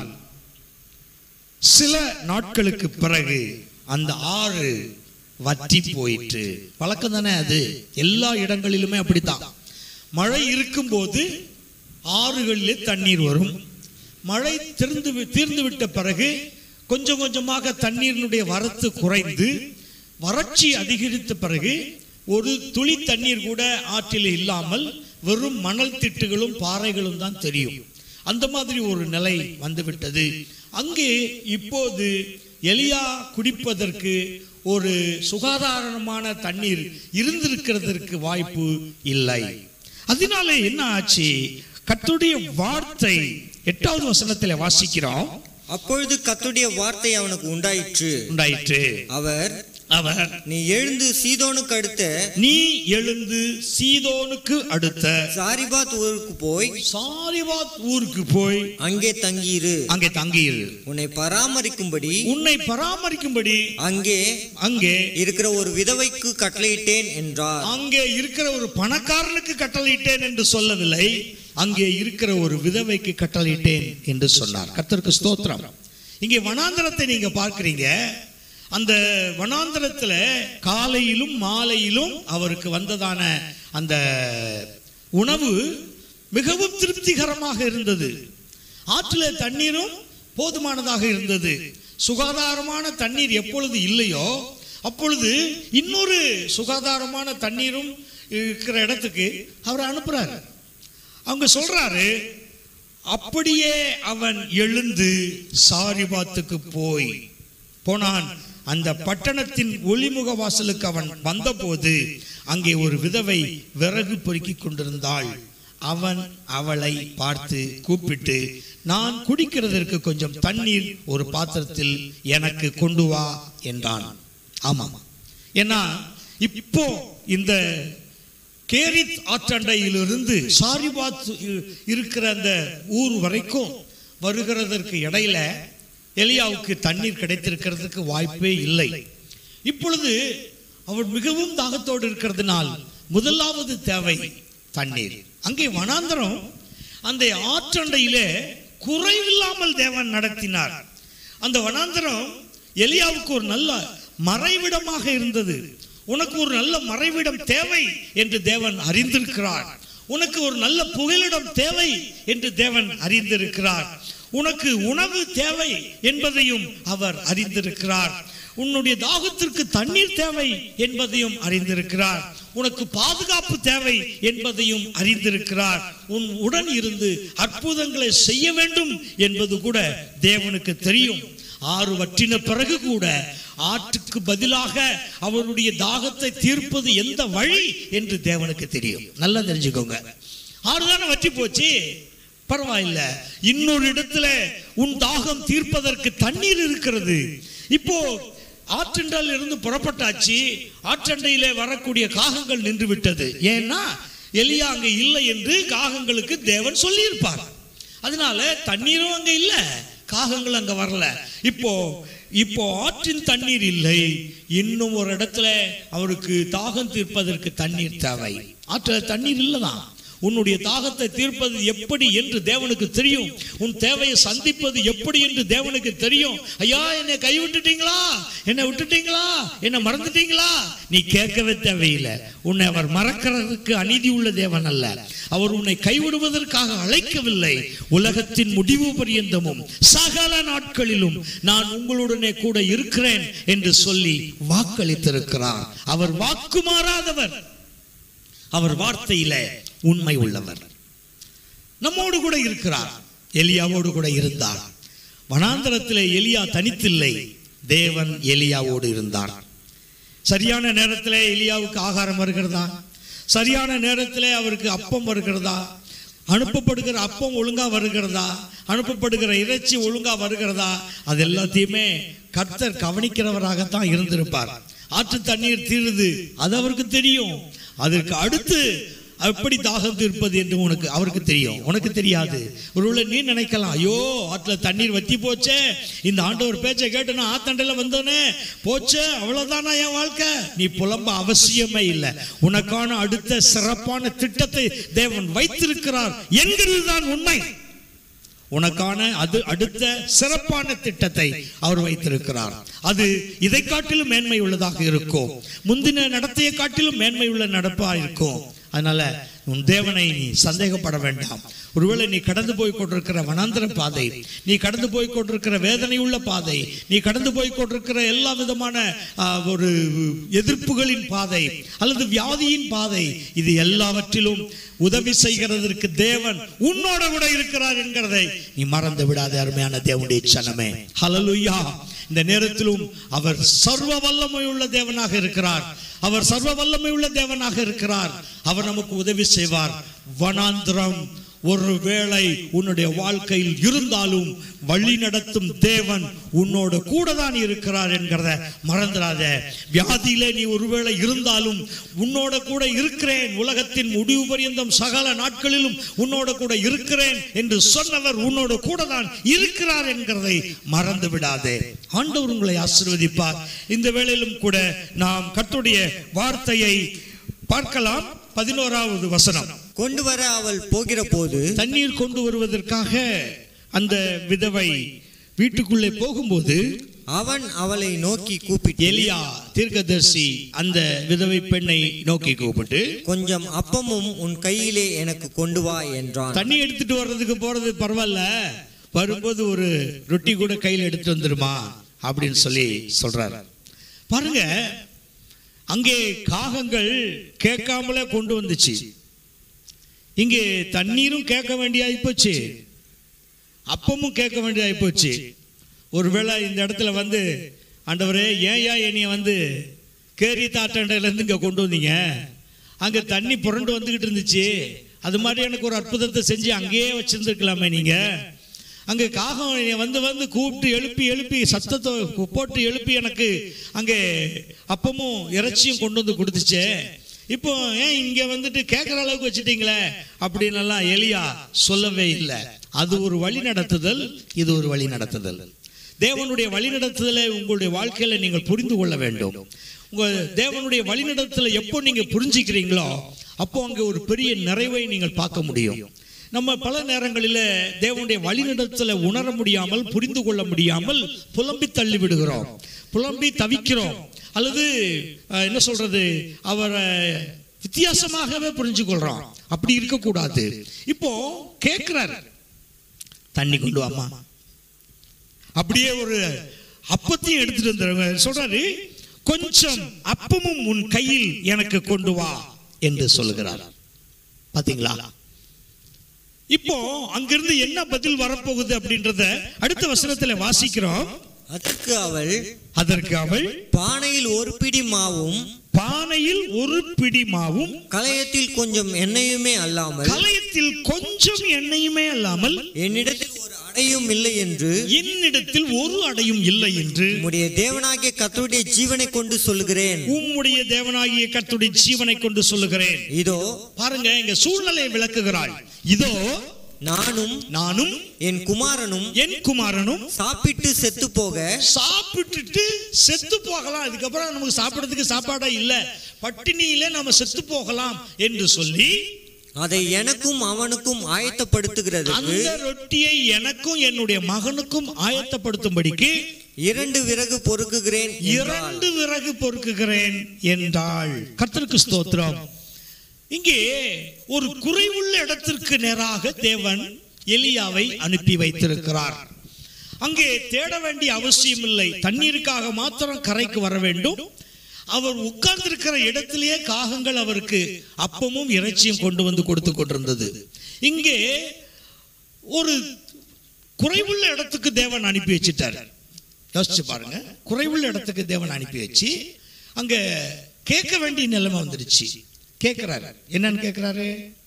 சில நாட்களுக்கு பிறகு அந்த ஆறு வற்றி போயிற்று வழக்கம் தானே அது எல்லா இடங்களிலுமே அப்படித்தான் மழை இருக்கும்போது ஆறுகளிலே தண்ணீர் வரும் மழை திறந்து வி- தீர்ந்து விட்ட பிறகு கொஞ்சம் கொஞ்சமாக தண்ணீரினுடைய வரத்து குறைந்து வறட்சி அதிகரித்த பிறகு ஒரு துளி தண்ணீர் கூட ஆற்றில் இல்லாமல் வெறும் மணல் திட்டுகளும் பாறைகளும் தான் தெரியும் அந்த மாதிரி ஒரு நிலை வந்துவிட்டது அங்கே இப்போது எலியா குடிப்பதற்கு ஒரு சுகாதாரமான தண்ணீர் இருந்திருக்கிறதற்கு வாய்ப்பு இல்லை அதனால என்ன ஆச்சு கர்த்தருடைய வார்த்தை எட்டாவது வசனத்தில் வாசிக்கிறோம் அப்பொழுது கர்த்தருடைய வார்த்தை அவனுக்கு உண்டாயிற்று உண்டாயிற்று அவர் அவர் நீ எழுந்து சீதோனுக்கு அடுத்த நீ எழுந்து சீதோனுக்கு அடுத்த சாரிபாத் ஊருக்கு போய் சாரிவாத் ஊருக்கு போய் அங்கே தங்கியிரு அங்கே தங்கியிரு உன்னை பராமரிக்கும்படி உன்னை பராமரிக்கும்படி அங்கே அங்கே இருக்கிற ஒரு விதவைக்கு கட்டளையிட்டேன் என்றார் அங்கே இருக்கிற ஒரு பணக்காரனுக்கு கட்டளையிட்டேன் என்று சொல்லவில்லை அங்கே இருக்கிற ஒரு விதவைக்கு கட்டளையிட்டேன் என்று சொன்னார் கர்த்தருக்கு ஸ்தோத்திரம் இங்கே வனாந்தரத்தை நீங்க பார்க்கிறீங்க அந்த வனாந்தரத்துல காலையிலும் மாலையிலும் அவருக்கு வந்ததான அந்த உணவு மிகவும் திருப்திகரமாக இருந்தது ஆற்றில தண்ணீரும் போதுமானதாக இருந்தது சுகாதாரமான தண்ணீர் எப்பொழுது இல்லையோ அப்பொழுது இன்னொரு சுகாதாரமான தண்ணீரும் இருக்கிற இடத்துக்கு அவர் அனுப்புறாரு அவங்க சொல்றாரு அப்படியே அவன் எழுந்து சாரிபாத்துக்கு போய் போனான் அந்த பட்டணத்தின் ஒளிமுக வாசலுக்கு அவன் வந்தபோது அங்கே ஒரு விதவை விறகு பொறுக்கிக் கொண்டிருந்தாள் அவன் அவளை பார்த்து கூப்பிட்டு நான் குடிக்கிறதற்கு கொஞ்சம் தண்ணீர் ஒரு பாத்திரத்தில் எனக்கு கொண்டு வா என்றான் ஆமாம் ஏன்னா இப்போ இந்த கேரித் ஆற்றண்டையிலிருந்து சாரிபாத் இ- இருக்கிற அந்த ஊர் வரைக்கும் வருகிறதற்கு இடையில எலியாவுக்கு தண்ணீர் கிடைத்திருக்கிறதுக்கு வாய்ப்பே இல்லை இப்பொழுது அவள் மிகவும் தாகத்தோடு இருக்கிறதுனால் முதலாவது தேவை தண்ணீர் அங்கே வனாந்தரம் அந்த ஆற்றண்டையிலே குறைவில்லாமல் தேவன் நடத்தினார் அந்த வனாந்தரம் எலியாவுக்கு ஒரு நல்ல மறைவிடமாக இருந்தது உனக்கு ஒரு நல்ல மறைவிடம் தேவை என்று தேவன் அறிந்திருக்கிறார் உனக்கு ஒரு நல்ல புகலிடம் தேவை என்று தேவன் அறிந்திருக்கிறார் உனக்கு உணவு தேவை என்பதையும் அவர் அறிந்திருக்கிறார் உன்னுடைய தாகத்திற்கு தண்ணீர் தேவை என்பதையும் அறிந்திருக்கிறார் உனக்கு பாதுகாப்பு தேவை என்பதையும் அறிந்திருக்கிறார் உன் உடன் இருந்து அற்புதங்களை செய்ய வேண்டும் என்பது கூட தேவனுக்கு தெரியும் ஆறு வற்றின பிறகு கூட ஆற்றுக்கு பதிலாக அவருடைய தாகத்தை தீர்ப்பது எந்த வழி என்று தேவனுக்கு தெரியும் நல்லா தெரிஞ்சுக்கோங்க ஆறு தானே வற்றி போச்சு பரவாயில்ல இன்னொரு இடத்துல உன் தாகம் தீர்ப்பதற்கு தண்ணீர் இருக்கிறது இப்போ ஆற்றண்டால் இருந்து புறப்பட்டாச்சு ஆற்றண்டையிலே வரக்கூடிய காகங்கள் நின்று விட்டது ஏன்னா எலியா அங்க இல்லை என்று காகங்களுக்கு தேவன் சொல்லியிருப்பார் அதனால தண்ணீரும் அங்க இல்ல காகங்கள் அங்க வரல இப்போ இப்போ ஆற்றின் தண்ணீர் இல்லை இன்னும் ஒரு இடத்துல அவருக்கு தாகம் தீர்ப்பதற்கு தண்ணீர் தேவை ஆற்றில் தண்ணீர் இல்லதான் உன்னுடைய தாகத்தை தீர்ப்பது எப்படி என்று தேவனுக்கு தெரியும் உன் தேவையை சந்திப்பது எப்படி என்று தேவனுக்கு தெரியும் ஐயா என்னை கை விட்டுட்டீங்களா என்னை விட்டுட்டீங்களா என்னை மறந்துட்டீங்களா நீ கேட்கவே தேவையில்லை உன்னை அவர் மறக்கிறதுக்கு அநீதி உள்ள தேவன் அல்ல அவர் உன்னை கைவிடுவதற்காக அழைக்கவில்லை உலகத்தின் முடிவு பரியந்தமும் சகல நாட்களிலும் நான் உங்களுடனே கூட இருக்கிறேன் என்று சொல்லி வாக்களித்திருக்கிறார் அவர் வாக்கு மாறாதவர் அவர் வார்த்தையில உண்மை உள்ளவர் நம்மோடு கூட இருக்கிறார் எலியாவோடு கூட இருந்தார் வனாந்தரத்திலே எலியா தனித்தில்லை தேவன் எலியாவோடு இருந்தார் சரியான நேரத்திலே எலியாவுக்கு ஆகாரம் வருகிறதா சரியான நேரத்திலே அவருக்கு அப்பம் வருகிறதா அனுப்பப்படுகிற அப்பம் ஒழுங்கா வருகிறதா அனுப்பப்படுகிற இறைச்சி ஒழுங்கா வருகிறதா அது எல்லாத்தையுமே கர்த்தர் கவனிக்கிறவராகத்தான் இருந்திருப்பார் ஆற்று தண்ணீர் தீருது அது அவருக்கு தெரியும் அதற்கு அடுத்து எப்படி தாகம் தீர்ப்பது என்று உனக்கு அவருக்கு தெரியும் உனக்கு தெரியாது ஒருவேளை நீ நினைக்கலாம் ஐயோ ஆற்றுல தண்ணீர் வத்தி போச்சே இந்த ஆண்டவர் பேச்சை கேட்டு நான் ஆத்தண்டையில வந்தோனே போச்சே அவ்வளவுதானா என் வாழ்க்கை நீ புலம்ப அவசியமே இல்லை உனக்கான அடுத்த சிறப்பான திட்டத்தை தேவன் வைத்திருக்கிறார் என்கிறது தான் உண்மை உனக்கான அது அடுத்த சிறப்பான திட்டத்தை அவர் வைத்திருக்கிறார் அது இதை காட்டிலும் மேன்மை உள்ளதாக இருக்கும் முந்தின நடத்தையை காட்டிலும் மேன்மை உள்ள நடப்பா இருக்கும் அதனால உன் தேவனை நீ சந்தேகப்பட வேண்டாம் ஒருவேளை நீ கடந்து போய் கொண்டிருக்கிற வனாந்திர பாதை நீ கடந்து போய் கொண்டிருக்கிற வேதனை உள்ள பாதை நீ கடந்து போய் கொண்டிருக்கிற எல்லா விதமான ஆ, ஒரு எதிர்ப்புகளின் பாதை அல்லது வியாதியின் பாதை இது எல்லாவற்றிலும் உதவி செய்கிறதற்கு தேவன் உன்னோட கூட இருக்கிறார் என்கிறதை நீ மறந்து விடாத அருமையான தேவனுடைய சனமே ஹalleluya இந்த நேரத்திலும் அவர் சர்வ வல்லமை உள்ள தேவனாக இருக்கிறார் அவர் சர்வ வல்லமை உள்ள தேவனாக இருக்கிறார் அவர் நமக்கு உதவி செய்வார் வனாந்திரம் ஒருவேளை உன்னுடைய வாழ்க்கையில் இருந்தாலும் வழி நடத்தும் தேவன் உன்னோட கூட தான் இருக்கிறார் என்கிறத மறந்துடாத வியாதியிலே நீ ஒருவேளை இருந்தாலும் உன்னோட கூட இருக்கிறேன் உலகத்தின் முடிவு பரியந்தம் சகல நாட்களிலும் உன்னோட கூட இருக்கிறேன் என்று சொன்னவர் உன்னோட கூட தான் இருக்கிறார் என்கிறதை மறந்து விடாதே ஆண்டவர் உங்களை ஆசீர்வதிப்பார் இந்த வேளையிலும் கூட நாம் கர்த்தருடைய வார்த்தையை பார்க்கலாம் பதினோராவது வசனம் கொண்டு வர அவள் போகிற போது தண்ணீர் கொண்டு வருவதற்காக அந்த விதவை வீட்டுக்குள்ளே போகும்போது அவன் அவளை நோக்கி கூப்பிட்டு எலியா தீர்க்கதரிசி அந்த விதவை பெண்ணை நோக்கி கூப்பிட்டு கொஞ்சம் அப்பமும் உன் கையிலே எனக்கு கொண்டு வா என்றான் தண்ணி எடுத்துட்டு வர்றதுக்கு போறது பரவாயில்ல வரும்போது ஒரு ரொட்டி கூட கையில் எடுத்து வந்துருமா அப்படின்னு சொல்லி சொல்றாரு பாருங்க அங்கே காகங்கள் கேட்காமலே கொண்டு வந்துச்சு இங்கே தண்ணீரும் கேட்க வேண்டியாகி போச்சு அப்பமும் கேட்க வேண்டியதாகி போச்சு ஒருவேளை இந்த இடத்துல வந்து ஆண்டவரே ஏன் என்னைய வந்து கேரி தாட்டண்டையிலேருந்து இங்கே கொண்டு வந்தீங்க அங்கே தண்ணி புரண்டு வந்துக்கிட்டு இருந்துச்சு அது மாதிரி எனக்கு ஒரு அற்புதத்தை செஞ்சு அங்கேயே வச்சிருந்துருக்கலாமே நீங்கள் அங்கே காகம் என்னை வந்து வந்து கூப்பிட்டு எழுப்பி எழுப்பி சத்தத்தை போட்டு எழுப்பி எனக்கு அங்கே அப்பமும் இறைச்சியும் கொண்டு வந்து கொடுத்துச்சே இப்போ ஏன் இங்கே வந்துட்டு கேட்குற அளவுக்கு வச்சுட்டீங்களே அப்படின்னு எல்லாம் எலியா சொல்லவே இல்லை அது ஒரு வழி நடத்துதல் இது ஒரு வழி நடத்துதல் தேவனுடைய வழிநடத்துதலை உங்களுடைய வாழ்க்கையில நீங்கள் புரிந்து கொள்ள வேண்டும் உங்க தேவனுடைய வழிநடத்துதலை எப்போ நீங்க புரிஞ்சுக்கிறீங்களோ அப்போ அங்க ஒரு பெரிய நிறைவை நீங்கள் பார்க்க முடியும் நம்ம பல நேரங்களில் தேவனுடைய வழிநடத்தலை உணர முடியாமல் புரிந்து கொள்ள முடியாமல் புலம்பி தள்ளி விடுகிறோம் புலம்பி தவிக்கிறோம் அல்லது அஹ், என்ன சொல்றது அவரை வித்தியாசமாகவே புரிஞ்சு கொள்றோம் அப்படி இருக்கக்கூடாது இப்போ கேட்கிறாரு தண்ணி கொண்டு வாமா அப்படியே ஒரு அப்பத்தையும் எடுத்துட்டு வந்துருங்க சொல்றாரு கொஞ்சம் அப்பமும் உன் கையில் எனக்கு கொண்டு வா என்று சொல்லுகிறார் பாத்தீங்களா இப்போ அங்கிருந்து என்ன பதில் வரப்போகுது அப்படின்றத அடுத்த வசனத்துல வாசிக்கிறோம் அதற்கு அவள் அதற்கு அவள் பானையில் ஒரு பிடி மாவும் பானையில் ஒரு பிடி மாவும் கலயத்தில் கொஞ்சம் எண்ணெயுமே அல்லாமல் கலயத்தில் கொஞ்சம் எண்ணெயுமே அல்லாமல் என்னிடத்தில் ஒரு அடையும் இல்லை என்று என்னிடத்தில் ஒரு அடையும் இல்லை என்று உம்முடைய தேவனாகிய கர்த்தருடைய ஜீவனை கொண்டு சொல்லுகிறேன் உம்முடைய தேவனாகிய கர்த்தருடைய ஜீவனை கொண்டு சொல்லுகிறேன் இதோ பாருங்க இங்க சூழ்நிலையை விளக்குகிறாள் இதோ நானும் நானும் என் குமாரனும் என் குமாரனும் சாப்பிட்டு செத்து போக சாப்பிட்டுட்டு செத்து போகலாம் இதுக்கப்புறம் நமக்கு சாப்பிடறதுக்கு சாப்பாடா இல்ல பட்டினியில நம்ம செத்து போகலாம் என்று சொல்லி அதை எனக்கும் அவனுக்கும் ஆயத்தப்படுத்துகிறதுக்கு அந்த ரொட்டியை எனக்கும் என்னுடைய மகனுக்கும் ஆயத்தப்படுத்தும்படிக்கு இரண்டு விறகு பொறுக்குகிறேன் என்றாள். இரண்டு விறகு பொறுக்குகிறேன் என்றாள் கர்த்தருக்கு ஸ்தோத்திரம் இங்கே ஒரு குறைவுள்ள இடத்திற்கு நேராக தேவன் எலியாவை அனுப்பி வைத்திருக்கிறார் அங்கே தேட வேண்டிய அவசியம் இல்லை தண்ணீருக்காக மாத்திரம் கரைக்கு வர வேண்டும் அவர் உட்கார்ந்திருக்கிற இடத்திலேயே காகங்கள் அவருக்கு அப்பமும் இறைச்சியும் கொண்டு வந்து கொடுத்து கொண்டிருந்தது இங்கே ஒரு குறைவுள்ள இடத்துக்கு தேவன் அனுப்பி வச்சிட்டார் யோசிச்சு பாருங்க குறைவுள்ள இடத்துக்கு தேவன் அனுப்பி வச்சு அங்க கேட்க வேண்டிய நிலைமை வந்துடுச்சு கேட்கிறாரு என்னன்னு கேட்கிறாரு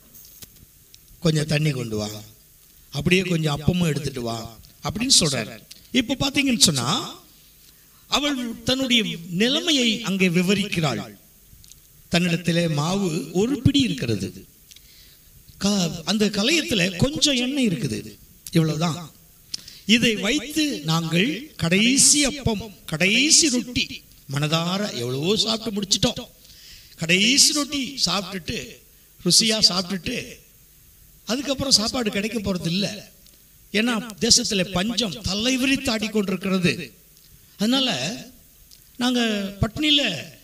கொஞ்சம் தண்ணி கொண்டு வா அப்படியே கொஞ்சம் அப்பமும் எடுத்துட்டு வா அப்படின்னு சொல்றாரு இப்ப பாத்தீங்கன்னு சொன்னா அவள் தன்னுடைய நிலைமையை அங்கே விவரிக்கிறாள் தன்னிடத்திலே மாவு ஒரு பிடி இருக்கிறது க- அந்த கலையத்துல கொஞ்சம் எண்ணெய் இருக்குது இவ்வளவுதான் இதை வைத்து நாங்கள் கடைசி அப்பம் கடைசி ரொட்டி மனதார எவ்வளவோ சாப்பிட்டு முடிச்சிட்டோம் கடைசி ரொட்டி சாப்பிட்டுட்டு ருசியா சாப்பிட்டுட்டு அதுக்கப்புறம் சாப்பாடு கிடைக்க போறது இல்ல ஏன்னா தேசத்துல பஞ்சம் தலைவிரித்து ஆடிக்கொண்டிருக்கிறது அதனால நாங்க பட்னியில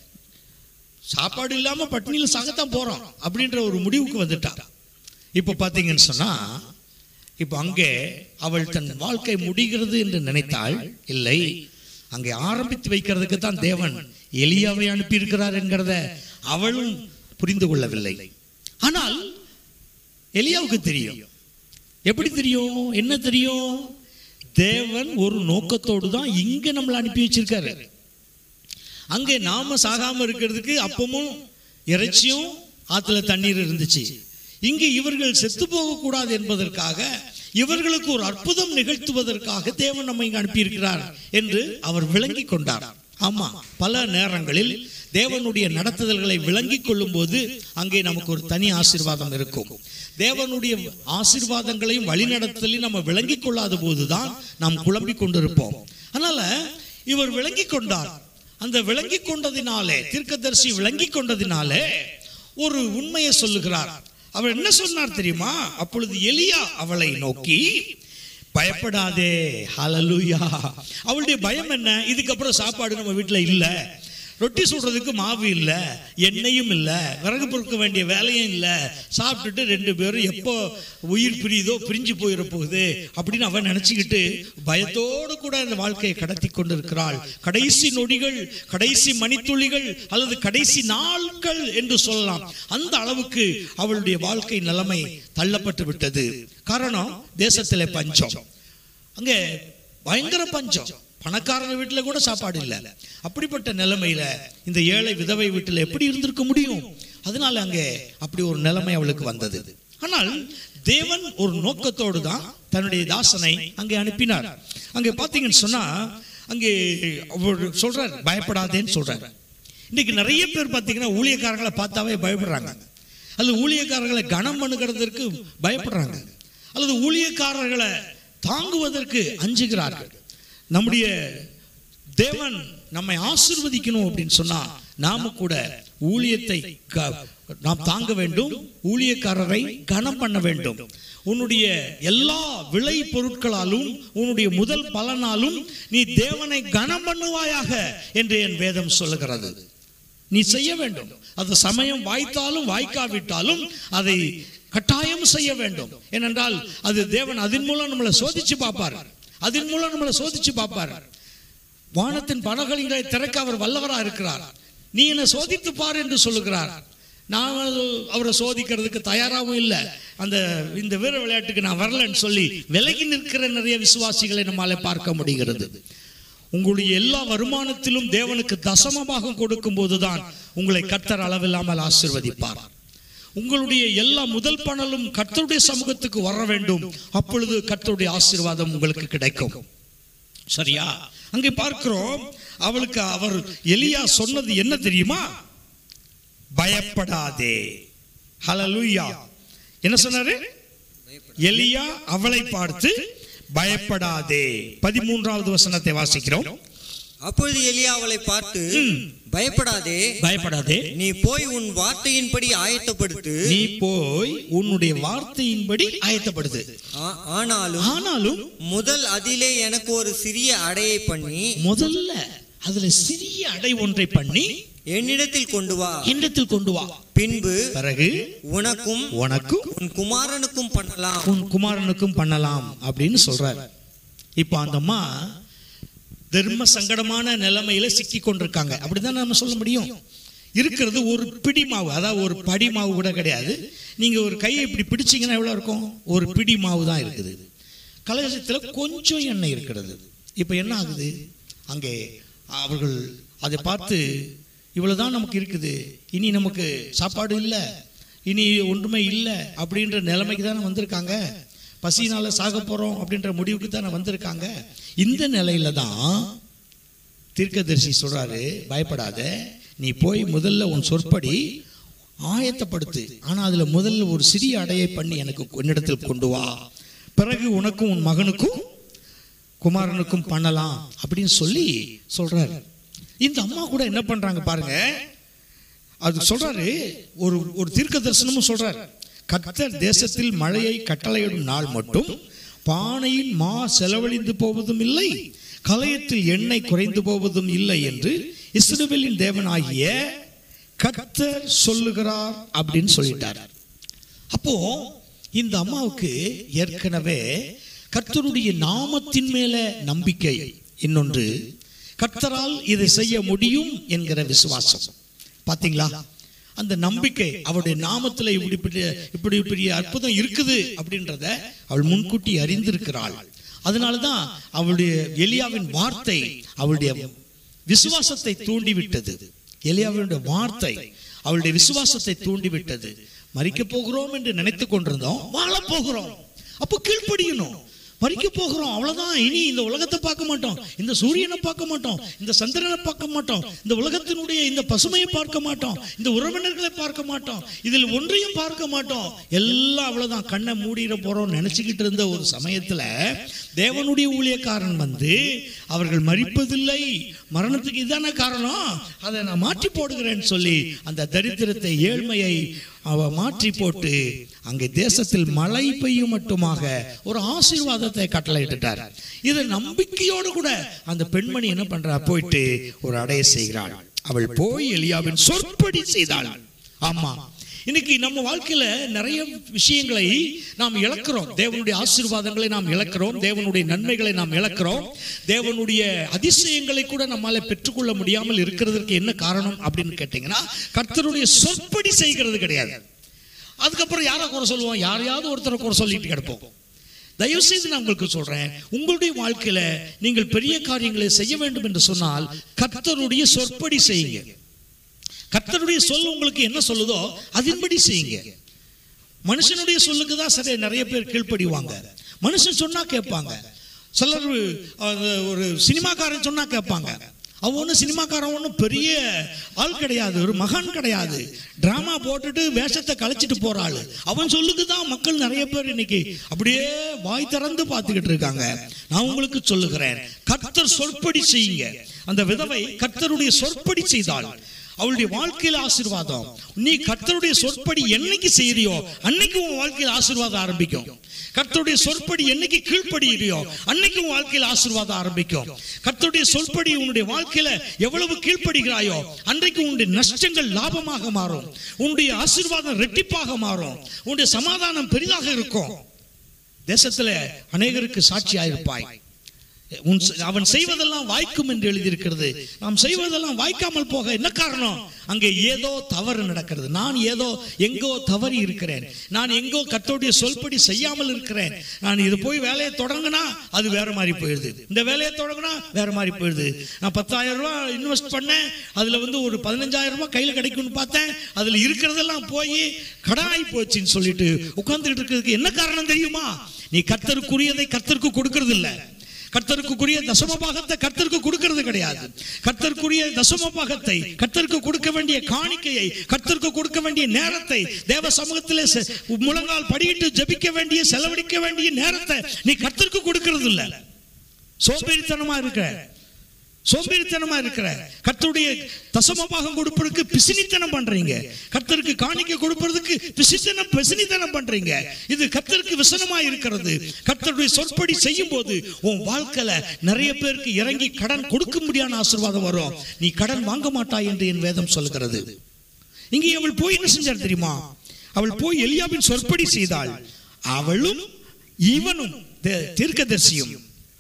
சாப்பாடு இல்லாம பட்னியில சாகத்தான் போறோம் அப்படின்ற ஒரு முடிவுக்கு வந்துட்டா இப்போ பார்த்தீங்கன்னு சொன்னா இப்போ அங்கே அவள் தன் வாழ்க்கை முடிகிறது என்று நினைத்தாள் இல்லை அங்கே ஆரம்பித்து வைக்கிறதுக்கு தான் தேவன் எலியாவை அனுப்பி இருக்கிறார் என்கிறத அவளும் புரிந்து கொள்ளவில்லை ஆனால் எலியாவுக்கு தெரியும் எப்படி தெரியும் என்ன தெரியும் தேவன் ஒரு நோக்கத்தோடு தான் இங்க நம்மளை அனுப்பி வச்சிருக்காரு அங்கே நாம சாகாம இருக்கிறதுக்கு அப்பமும் இறைச்சியும் ஆத்துல தண்ணீர் இருந்துச்சு இங்கே இவர்கள் செத்து போகக்கூடாது என்பதற்காக இவர்களுக்கு ஒரு அற்புதம் நிகழ்த்துவதற்காக தேவன் நம்மை இங்கு அனுப்பியிருக்கிறார் என்று அவர் விளங்கி கொண்டார் ஆமா பல நேரங்களில் தேவனுடைய நடத்துதல்களை விளங்கி கொள்ளும் போது அங்கே நமக்கு ஒரு தனி ஆசீர்வாதம் இருக்கும் தேவனுடைய ஆசீர்வாதங்களையும் வழிநடத்தலையும் நம்ம விளங்கி கொள்ளாத போதுதான் நாம் குழம்பிக் கொண்டிருப்போம் அதனால இவர் விளங்கி கொண்டார் அந்த விளங்கி கொண்டதினாலே தீர்க்கதரிசி விளங்கி கொண்டதினாலே ஒரு உண்மையை சொல்லுகிறார் அவர் என்ன சொன்னார் தெரியுமா அப்பொழுது எலியா அவளை நோக்கி பயப்படாதே ஹalleluya அவளுடைய பயம் என்ன இதுக்கப்புறம் சாப்பாடு நம்ம வீட்டில் இல்லை ரொட்டி சுடுறதுக்கு மாவு இல்லை எண்ணெயும் இல்லை விறகு பொறுக்க வேண்டிய வேலையும் இல்லை சாப்பிட்டுட்டு ரெண்டு பேரும் எப்போ உயிர் பிரியுதோ பிரிஞ்சு போயிட போகுது அப்படின்னு அவன் நினச்சிக்கிட்டு பயத்தோடு கூட அந்த வாழ்க்கையை கடத்தி கொண்டிருக்கிறாள் கடைசி நொடிகள் கடைசி மணித்துளிகள் அல்லது கடைசி நாட்கள் என்று சொல்லலாம் அந்த அளவுக்கு அவளுடைய வாழ்க்கை நிலைமை தள்ளப்பட்டு விட்டது காரணம் தேசத்திலே பஞ்சம் அங்கே பயங்கர பஞ்சம் பணக்காரங்க வீட்டில் கூட சாப்பாடு இல்லை அப்படிப்பட்ட நிலைமையில இந்த ஏழை விதவை வீட்டில் எப்படி இருந்திருக்க முடியும் அதனால அங்கே அப்படி ஒரு நிலைமை அவளுக்கு வந்தது ஆனால் தேவன் ஒரு நோக்கத்தோடு தான் தன்னுடைய தாசனை அங்கே அனுப்பினார் அங்கே பார்த்தீங்கன்னு சொன்னா அங்கே அவர் சொல்றார் பயப்படாதேன்னு சொல்றார் இன்னைக்கு நிறைய பேர் பார்த்தீங்கன்னா ஊழியக்காரங்களை பார்த்தாவே பயப்படுறாங்க அல்லது ஊழியக்காரர்களை கனம் பண்ணுகிறதற்கு பயப்படுறாங்க அல்லது ஊழியக்காரர்களை தாங்குவதற்கு அஞ்சுகிறார்கள் நம்முடைய தேவன் நம்மை ஆசிர்வதிக்கணும் அப்படின்னு சொன்னா நாம கூட ஊழியத்தை க- நாம் தாங்க வேண்டும் ஊழியக்காரரை கனம் பண்ண வேண்டும் உன்னுடைய எல்லா விளை பொருட்களாலும் உன்னுடைய முதல் பலனாலும் நீ தேவனை கனம் பண்ணுவாயாக என்று என் வேதம் சொல்லுகிறது நீ செய்ய வேண்டும் அது சமயம் வாய்த்தாலும் வாய்க்காவிட்டாலும் அதை கட்டாயம் செய்ய வேண்டும் ஏனென்றால் அது தேவன் அதன் மூலம் நம்மளை சோதிச்சு பார்ப்பார் அதன் மூலம் நம்மளை சோதிச்சு பார்ப்பார் வானத்தின் படகுகளை திறக்க அவர் வல்லவரா இருக்கிறார் நீ என்னை சோதித்து பார் என்று சொல்லுகிறார் நான் அது- அவரை சோதிக்கிறதுக்கு தயாராகவும் இல்லை அந்த இந்த வீர விளையாட்டுக்கு நான் வரலன்னு சொல்லி விலகி நிற்கிற நிறைய விசுவாசிகளை நம்மால பார்க்க முடிகிறது உங்களுடைய எல்லா வருமானத்திலும் தேவனுக்கு தசமமாக கொடுக்கும் போதுதான் உங்களை கர்த்தர் அளவில்லாமல் ஆசீர்வதிப்பார் உங்களுடைய எல்லா முதல் பணலும் கர்த்தருடைய சமூகத்துக்கு வர வேண்டும் அப்பொழுது கர்த்தருடைய ஆசீர்வாதம் உங்களுக்கு கிடைக்கும் சரியா அங்கே பார்க்கிறோம் அவளுக்கு அவர் எலியா சொன்னது என்ன தெரியுமா பயப்படாதே ஹalleluya என்ன சொன்னாரு எலியா அவளை பார்த்து பயப்படாதே பதிமூன்றாவது வசனத்தை வாசிக்கிறோம் அப்பொழுது எலியா அவளை பார்த்து பயப்படாதே பயப்படாதே நீ போய் உன் வார்த்தையின்படி ஆயத்தப்படுத்து நீ போய் உன்னுடைய வார்த்தையின்படி ஆயத்தப்படுது ஆ- ஆனாலும் ஆனாலும் முதல் அதிலே எனக்கு ஒரு சிறிய அடையை பண்ணி முதல்ல அதுல சிறிய அடை ஒன்றை பண்ணி என்னிடத்தில் கொண்டு வா என்னிடத்தில் கொண்டு வா பின்பு பிறகு உனக்கும் உனக்கும் உன் குமாரனுக்கும் பண்ணலாம் உன் குமாரனுக்கும் பண்ணலாம் அப்படின்னு சொல்றார் இப்போ அந்த அம்மா தர்ம சங்கடமான நிலைமையில சிக்கி கொண்டிருக்காங்க அப்படிதான் நம்ம சொல்ல முடியும் இருக்கிறது ஒரு பிடி மாவு அதாவது ஒரு படி மாவு கூட கிடையாது நீங்க ஒரு கையை இப்படி பிடிச்சீங்கன்னா எவ்வளவு இருக்கும் ஒரு பிடி மாவு தான் இருக்குது கலசத்துல கொஞ்சம் எண்ணெய் இருக்கிறது இப்போ என்ன ஆகுது அங்கே அவர்கள் அதை பார்த்து இவ்வளவுதான் நமக்கு இருக்குது இனி நமக்கு சாப்பாடு இல்லை இனி ஒன்றுமே இல்லை அப்படின்ற நிலைமைக்கு தானே வந்திருக்காங்க பசினால சாக போறோம் அப்படின்ற முடிவுக்கு தானே வந்திருக்காங்க இந்த நிலையில தான் தீர்க்கதரிசி சொல்றாரு பயப்படாத நீ போய் முதல்ல உன் சொற்படி ஆயத்தப்படுத்து ஆனா அதுல முதல்ல ஒரு சிறிய அடையை பண்ணி எனக்கு என்னிடத்தில் கொண்டு வா பிறகு உனக்கும் உன் மகனுக்கும் குமாரனுக்கும் பண்ணலாம் அப்படின்னு சொல்லி சொல்றாரு இந்த அம்மா கூட என்ன பண்றாங்க பாருங்க அது சொல்றாரு ஒரு ஒரு தீர்க்க தரிசனமும் சொல்றாரு கர்த்தர் தேசத்தில் மழையை கட்டளையிடும் நாள் மட்டும் பானையின் மா செலவழிந்து போவதும் இல்லை கலயத்தில் எண்ணெய் குறைந்து போவதும் இல்லை என்று இஸ்ரவேலின் தேவனாகிய கர்த்தர் சொல்லுகிறார் அப்படின்னு சொல்லிட்டார் அப்போ இந்த அம்மாவுக்கு ஏற்கனவே கர்த்தருடைய நாமத்தின் மேல நம்பிக்கை இன்னொன்று கர்த்தரால் இதை செய்ய முடியும் என்கிற விசுவாசம் பாத்தீங்களா அந்த நம்பிக்கை அவருடைய நாமத்துல இப்படி பெரிய இப்படி பெரிய அற்புதம் இருக்குது அப்படின்றத அவள் முன்கூட்டி அறிந்திருக்கிறாள் அதனாலதான் அவளுடைய எலியாவின் வார்த்தை அவளுடைய விசுவாசத்தை தூண்டிவிட்டது எலியாவினுடைய வார்த்தை அவளுடைய விசுவாசத்தை தூண்டிவிட்டது மறிக்க போகிறோம் என்று நினைத்துக் கொண்டிருந்தோம் வாழ போகிறோம் அப்போ கீழ்ப்படியணும் மறிக்க போகிறோம் அவ்வளவுதான் இனி இந்த உலகத்தை பார்க்க மாட்டோம் இந்த சூரியனை பார்க்க மாட்டோம் இந்த சந்திரனை பார்க்க மாட்டோம் இந்த உலகத்தினுடைய இந்த பசுமையை பார்க்க மாட்டோம் இந்த உறவினர்களை பார்க்க மாட்டோம் இதில் ஒன்றையும் பார்க்க மாட்டோம் எல்லாம் அவ்வளவுதான் கண்ணை மூடிட போறோம் நினைச்சுக்கிட்டு இருந்த ஒரு சமயத்துல தேவனுடைய ஊழியக்காரன் வந்து அவர்கள் மறிப்பதில்லை மரணத்துக்கு இதான காரணம் அதை நான் மாற்றி போடுகிறேன்னு சொல்லி அந்த தரித்திரத்தை ஏழ்மையை அவ மாற்றி போட்டு அங்கே தேசத்தில் மழை பெய்யும் மட்டுமாக ஒரு ஆசீர்வாதத்தை கட்டளையிட்டுட்டார் இது நம்பிக்கையோடு கூட அந்த பெண்மணி என்ன பண்றா போயிட்டு ஒரு அடைய செய்கிறாள் அவள் போய் எலியாவின் சொற்படி செய்தாள் ஆமா இன்னைக்கு நம்ம வாழ்க்கையில நிறைய விஷயங்களை நாம் இழக்கிறோம் தேவனுடைய ஆசீர்வாதங்களை நாம் இழக்கிறோம் தேவனுடைய நன்மைகளை நாம் இழக்கிறோம் தேவனுடைய அதிசயங்களை கூட நம்மால பெற்றுக்கொள்ள முடியாமல் இருக்கிறதுக்கு என்ன காரணம் அப்படின்னு கேட்டீங்கன்னா கர்த்தருடைய சொற்படி செய்கிறது கிடையாது அதுக்கப்புறம் யாரை குறை சொல்லுவோம் யாரையாவது ஒருத்தரை குறை சொல்லிட்டு கிடப்போம் தயவு செய்து நான் உங்களுக்கு சொல்றேன் உங்களுடைய வாழ்க்கையில நீங்கள் பெரிய காரியங்களை செய்ய வேண்டும் என்று சொன்னால் கர்த்தருடைய சொற்படி செய்யுங்க கர்த்தருடைய சொல் உங்களுக்கு என்ன சொல்லுதோ அதன்படி செய்யுங்க மனுஷனுடைய சொல்லுக்கு தான் சரி நிறைய பேர் கீழ்ப்படிவாங்க மனுஷன் சொன்னா கேட்பாங்க சிலர் அது ஒரு சினிமாக்காரன் சொன்னா கேட்பாங்க அவன் ஒன்றும் சினிமாக்காரன் ஒன்றும் பெரிய ஆள் கிடையாது ஒரு மகான் கிடையாது டிராமா போட்டுட்டு வேஷத்தை கழிச்சிட்டு போற ஆளு அவன் சொல்லுக்கு தான் மக்கள் நிறைய பேர் இன்னைக்கு அப்படியே வாய் திறந்து பார்த்துக்கிட்டு இருக்காங்க நான் உங்களுக்கு சொல்லுகிறேன் கர்த்தர் சொற்படி செய்யுங்க அந்த விதவை கர்த்தருடைய சொற்படி செய்தாள் அவளுடைய வாழ்க்கையில ஆசீர்வாதம் நீ கர்த்தருடைய சொற்படி என்னைக்கு செய்யறியோ அன்னைக்கு உன் வாழ்க்கையில் ஆசீர்வாதம் ஆரம்பிக்கும் கர்த்தருடைய சொற்படி என்னைக்கு கீழ்ப்படியறியோ அன்னைக்கு உன் வாழ்க்கையில் ஆசீர்வாதம் ஆரம்பிக்கும் கர்த்தருடைய சொற்படி உன்னுடைய வாழ்க்கையில எவ்வளவு கீழ்ப்படுகிறாயோ அன்றைக்கு உன்னுடைய நஷ்டங்கள் லாபமாக மாறும் உன்னுடைய ஆசீர்வாதம் ரெட்டிப்பாக மாறும் உன்னுடைய சமாதானம் பெரிதாக இருக்கும் தேசத்துல அநேகருக்கு சாட்சியாயிருப்பாய் உன் செ- அவன் செய்வதெல்லாம் வாய்க்கும் என்று எழுதியிருக்கிறது நாம் செய்வதெல்லாம் வாய்க்காமல் போக என்ன காரணம் அங்கே ஏதோ தவறு நடக்கிறது நான் ஏதோ எங்கோ தவறி இருக்கிறேன் நான் எங்கோ கத்தோடைய சொல்படி செய்யாமல் இருக்கிறேன் நான் இது போய் வேலையை தொடங்கினா அது வேற மாதிரி போயிடுது இந்த வேலையை தொடங்கினா வேற மாதிரி போயிடுது நான் பத்தாயிரம் ரூபாய் இன்வெஸ்ட் பண்ணேன் அதுல வந்து ஒரு பதினஞ்சாயிரம் ரூபாய் கையில கிடைக்கும்னு பார்த்தேன் அதுல இருக்கிறதெல்லாம் போய் கடாய் போச்சுன்னு சொல்லிட்டு உட்கார்ந்துட்டு இருக்கிறதுக்கு என்ன காரணம் தெரியுமா நீ கர்த்தருக்குரியதை கர்த்தருக்கு கொடுக்கறது இல்ல கர்த்தருக்குரிய தசம பாகத்தை கர்த்தருக்கு கொடுக்கிறது கிடையாது கர்த்தருக்குரிய தசம பாகத்தை கர்த்தருக்கு கொடுக்க வேண்டிய காணிக்கையை கர்த்தருக்கு கொடுக்க வேண்டிய நேரத்தை தேவ சமூகத்திலே செ- முழங்கால் படியிட்டு ஜெபிக்க வேண்டிய செலவழிக்க வேண்டிய நேரத்தை நீ கர்த்தருக்கு கொடுக்கிறது இல்ல சோம்பேறித்தனமா இருக்க சோம்பேறித்தனமா இருக்கிற கர்த்தருடைய தசம பாகம் கொடுப்பதற்கு பிசினித்தனம் பண்றீங்க கர்த்தருக்கு காணிக்கை கொடுப்பதற்கு பிசித்தனம் பிசினித்தனம் பண்றீங்க இது கர்த்தருக்கு விசனமா இருக்கிறது கர்த்தருடைய சொற்படி செய்யும் போது உன் வாழ்க்கையில நிறைய பேருக்கு இறங்கி கடன் கொடுக்க முடியாத ஆசீர்வாதம் வரும் நீ கடன் வாங்க மாட்டாய் என்று என் வேதம் சொல்கிறது இங்கே அவள் போய் என்ன செஞ்சார் தெரியுமா அவள் போய் எலியாவின் சொற்படி செய்தாள் அவளும் இவனும் தே- தீர்க்கதரிசியும்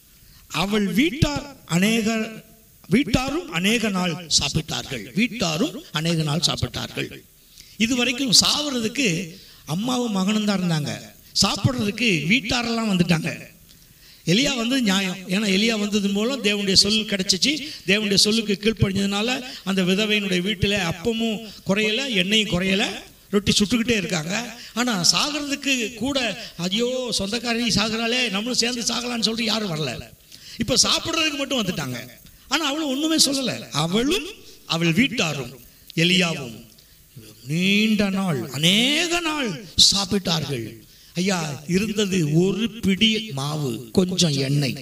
அவள் வீட்டார் அநேக வீட்டாரும் அநேக நாள் சாப்பிட்டார்கள் வீட்டாரும் அநேக நாள் சாப்பிட்டார்கள் இதுவரைக்கும் சாவறதுக்கு அம்மாவும் மகனும் தான் இருந்தாங்க சாப்பிட்றதுக்கு வீட்டாரெல்லாம் வந்துட்டாங்க எலியா வந்து நியாயம் ஏன்னா எலியா வந்தது மூலம் தேவனுடைய சொல் கிடைச்சிச்சு தேவனுடைய சொல்லுக்கு கீழ்ப்படிஞ்சதுனால அந்த விதவையினுடைய வீட்டில் அப்பமும் குறையல எண்ணெயும் குறையல ரொட்டி சுட்டுக்கிட்டே இருக்காங்க ஆனா சாகிறதுக்கு கூட ஐயோ சொந்தக்காரி சாகுறாளே நம்மளும் சேர்ந்து சாகலாம்னு சொல்லிட்டு யாரும் வரல இப்ப சாப்பிடுறதுக்கு மட்டும் வந்துட்டாங்க ஆனா அவளும் ஒண்ணுமே சொல்லல அவளும் அவள் வீட்டாரும் எலியாவும் நீண்ட நாள் அநேக நாள் சாப்பிட்டார்கள் ஐயா இருந்தது ஒரு பிடி மாவு கொஞ்சம் எண்ணெய்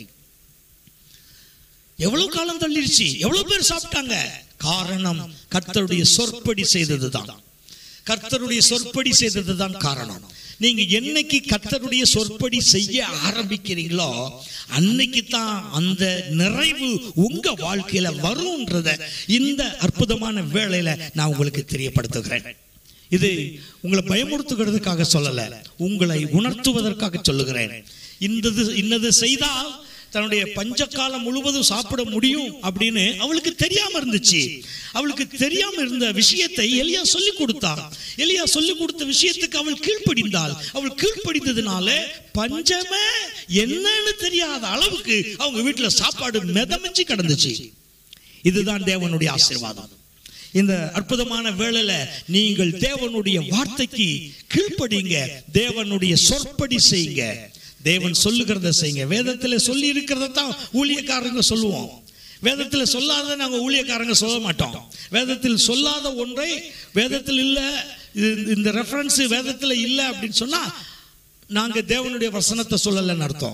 எவ்வளவு காலம் தள்ளிருச்சு எவ்வளவு பேர் சாப்பிட்டாங்க காரணம் கர்த்தருடைய சொற்படி செய்ததுதான் கர்த்தருடைய சொற்படி செய்ததுதான் காரணம் நீங்க என்னைக்கு கர்த்தருடைய சொற்படி செய்ய ஆரம்பிக்கிறீங்களோ அன்னைக்கு தான் அந்த நிறைவு உங்க வாழ்க்கையில வரும்ன்றத இந்த அற்புதமான வேளையில நான் உங்களுக்கு தெரியப்படுத்துகிறேன் இது உங்களை பயமுறுத்துகிறதுக்காக சொல்லல உங்களை உணர்த்துவதற்காக சொல்லுகிறேன் இந்தது இன்னது செய்தால் தன்னுடைய பஞ்சகாலம் முழுவதும் சாப்பிட முடியும் அப்படின்னு அவளுக்கு தெரியாம இருந்துச்சு அவளுக்கு தெரியாம இருந்த விஷயத்தை எலியா சொல்லி கொடுத்தான் எலியா சொல்லி கொடுத்த விஷயத்துக்கு அவள் கீழ்ப்படிந்தாள் அவள் கீழ்ப்படிந்ததுனால பஞ்சமே என்னன்னு தெரியாத அளவுக்கு அவங்க வீட்டுல சாப்பாடு மிதமிச்சு கிடந்துச்சு இதுதான் தேவனுடைய ஆசீர்வாதம் இந்த அற்புதமான வேளையில நீங்கள் தேவனுடைய வார்த்தைக்கு கீழ்ப்படிங்க தேவனுடைய சொற்படி செய்யுங்க தேவன் சொல்லுகிறத செய்யுங்க வேதத்துல சொல்லி இருக்கிறத தான் ஊழியக்காரங்க சொல்லுவோம் வேதத்துல சொல்லாத நாங்க ஊழியக்காரங்க சொல்ல மாட்டோம் வேதத்தில் சொல்லாத ஒன்றை வேதத்தில் இல்ல இது- இந்த ரெஃபரன்ஸ் வேதத்துல இல்ல அப்படின்னு சொன்னா நாங்க தேவனுடைய வசனத்தை சொல்லலைன்னு அர்த்தம்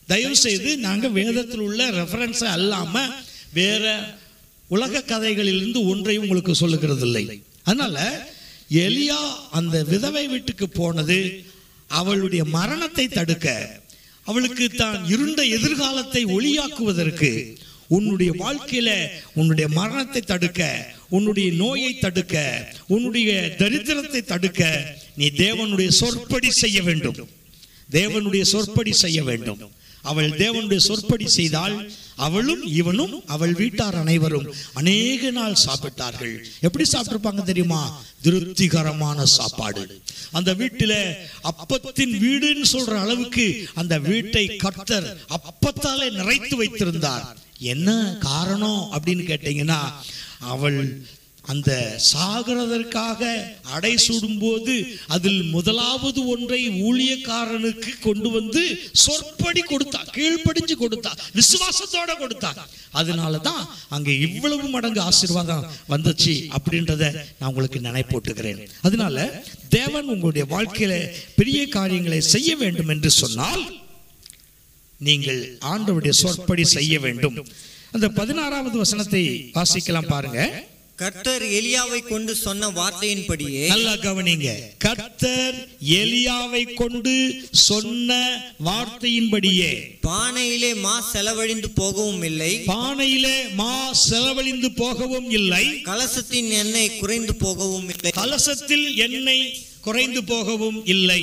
தயவு செய்து நாங்கள் வேதத்தில் உள்ள ரெஃபரன்ஸை அல்லாம வேற உலக கதைகளிலிருந்து ஒன்றையும் உங்களுக்கு சொல்லுகிறது இல்லை அதனால எலியா அந்த விதவை வீட்டுக்கு போனது அவளுடைய மரணத்தை தடுக்க அவளுக்கு தான் இருண்ட எதிர்காலத்தை ஒளியாக்குவதற்கு உன்னுடைய வாழ்க்கையில உன்னுடைய மரணத்தை தடுக்க உன்னுடைய நோயை தடுக்க உன்னுடைய தரித்திரத்தை தடுக்க நீ தேவனுடைய சொற்படி செய்ய வேண்டும் தேவனுடைய சொற்படி செய்ய வேண்டும் அவள் தேவனுடைய சொற்படி செய்தால் அவளும் இவனும் அவள் வீட்டார் அனைவரும் அநேக நாள் சாப்பிட்டார்கள் எப்படி சாப்பிட்டிருப்பாங்க தெரியுமா திருப்திகரமான சாப்பாடு அந்த வீட்டில அப்பத்தின் வீடுன்னு சொல்ற அளவுக்கு அந்த வீட்டை கர்த்தர் அப்பத்தாலே நிறைத்து வைத்திருந்தார் என்ன காரணம் அப்படின்னு கேட்டீங்கன்னா அவள் அந்த சாகிறதற்காக அடை சுடும்போது அதில் முதலாவது ஒன்றை ஊழியக்காரனுக்கு கொண்டு வந்து சொற்படி கொடுத்தா கீழ்ப்படிஞ்சு கொடுத்தா விசுவாசத்தோட கொடுத்தா அதனால தான் அங்கே இவ்வளவு மடங்கு ஆசீர்வாதம் வந்துச்சு அப்படின்றத நான் உங்களுக்கு நினைப்பூட்டுகிறேன் அதனால தேவன் உங்களுடைய வாழ்க்கையில பெரிய காரியங்களை செய்ய வேண்டும் என்று சொன்னால் நீங்கள் ஆண்டவருடைய சொற்படி செய்ய வேண்டும் அந்த பதினாறாவது வசனத்தை வாசிக்கலாம் பாருங்க கர்த்தர் எலியாவை கொண்டு சொன்ன வார்த்தையின்படியே நல்லா கவனிங்க கர்த்தர் எலியாவை கொண்டு சொன்ன வார்த்தையின்படியே பானையிலே மா செலவழிந்து போகவும் இல்லை பானையிலே மா செலவழிந்து போகவும் இல்லை கலசத்தின் எண்ணெய் குறைந்து போகவும் இல்லை கலசத்தில் எண்ணெய் குறைந்து போகவும் இல்லை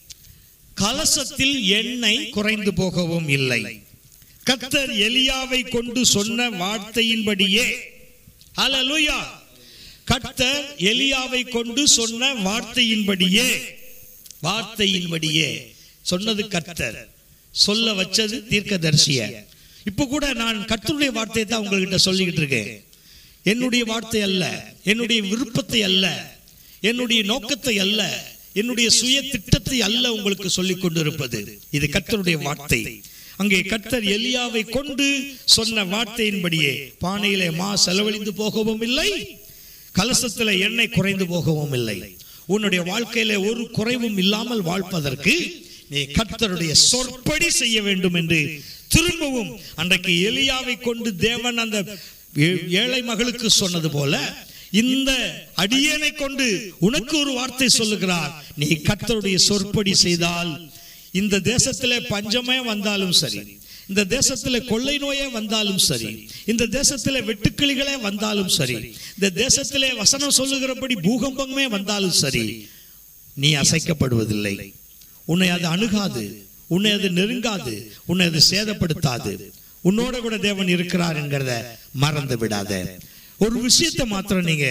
கலசத்தில் எண்ணெய் குறைந்து போகவும் இல்லை கர்த்தர் எலியாவை கொண்டு சொன்ன வார்த்தையின்படியே ஹalleluya கர்த்தர் எலியாவை கொண்டு சொன்ன வார்த்தையின்படியே வார்த்தையின்படியே சொன்னது கர்த்தர் சொல்ல வச்சது தீர்க்கதரிசிய இப்போ கூட நான் கர்த்தருடைய வார்த்தையை தான் உங்ககிட்ட சொல்லிக்கிட்டு இருக்கேன் என்னுடைய வார்த்தை அல்ல என்னுடைய விருப்பத்தை அல்ல என்னுடைய நோக்கத்தை அல்ல என்னுடைய சுய திட்டத்தை அல்ல உங்களுக்கு சொல்லிக் கொண்டிருப்பது இது கர்த்தருடைய வார்த்தை அங்கே கர்த்தர் எலியாவை கொண்டு சொன்ன வார்த்தையின்படியே பானையிலே மா செலவழிந்து போகவும் இல்லை கலசத்துல எண்ணெய் குறைந்து போகவும் இல்லை உன்னுடைய வாழ்க்கையில ஒரு குறைவும் இல்லாமல் வாழ்ப்பதற்கு நீ கர்த்தருடைய சொற்படி செய்ய வேண்டும் என்று திரும்பவும் அன்றைக்கு எலியாவை கொண்டு தேவன் அந்த ஏ- ஏழை மகளுக்கு சொன்னது போல இந்த அடியேனை கொண்டு உனக்கு ஒரு வார்த்தை சொல்லுகிறார் நீ கர்த்தருடைய சொற்படி செய்தால் இந்த தேசத்திலே பஞ்சமே வந்தாலும் சரி இந்த தேசத்திலே கொள்ளை நோயே வந்தாலும் சரி இந்த தேசத்திலே வெட்டுக்கிளிகளே வந்தாலும் சரி இந்த தேசத்திலே வசனம் சொல்லுகிறபடி பூகம்பமே வந்தாலும் சரி நீ அசைக்கப்படுவதில்லை உன்னை அது அணுகாது உன்னை அது நெருங்காது உன்னை அது சேதப்படுத்தாது உன்னோட கூட தேவன் இருக்கிறார் என்கிறத மறந்து விடாத ஒரு விஷயத்தை மாத்திரம் நீங்க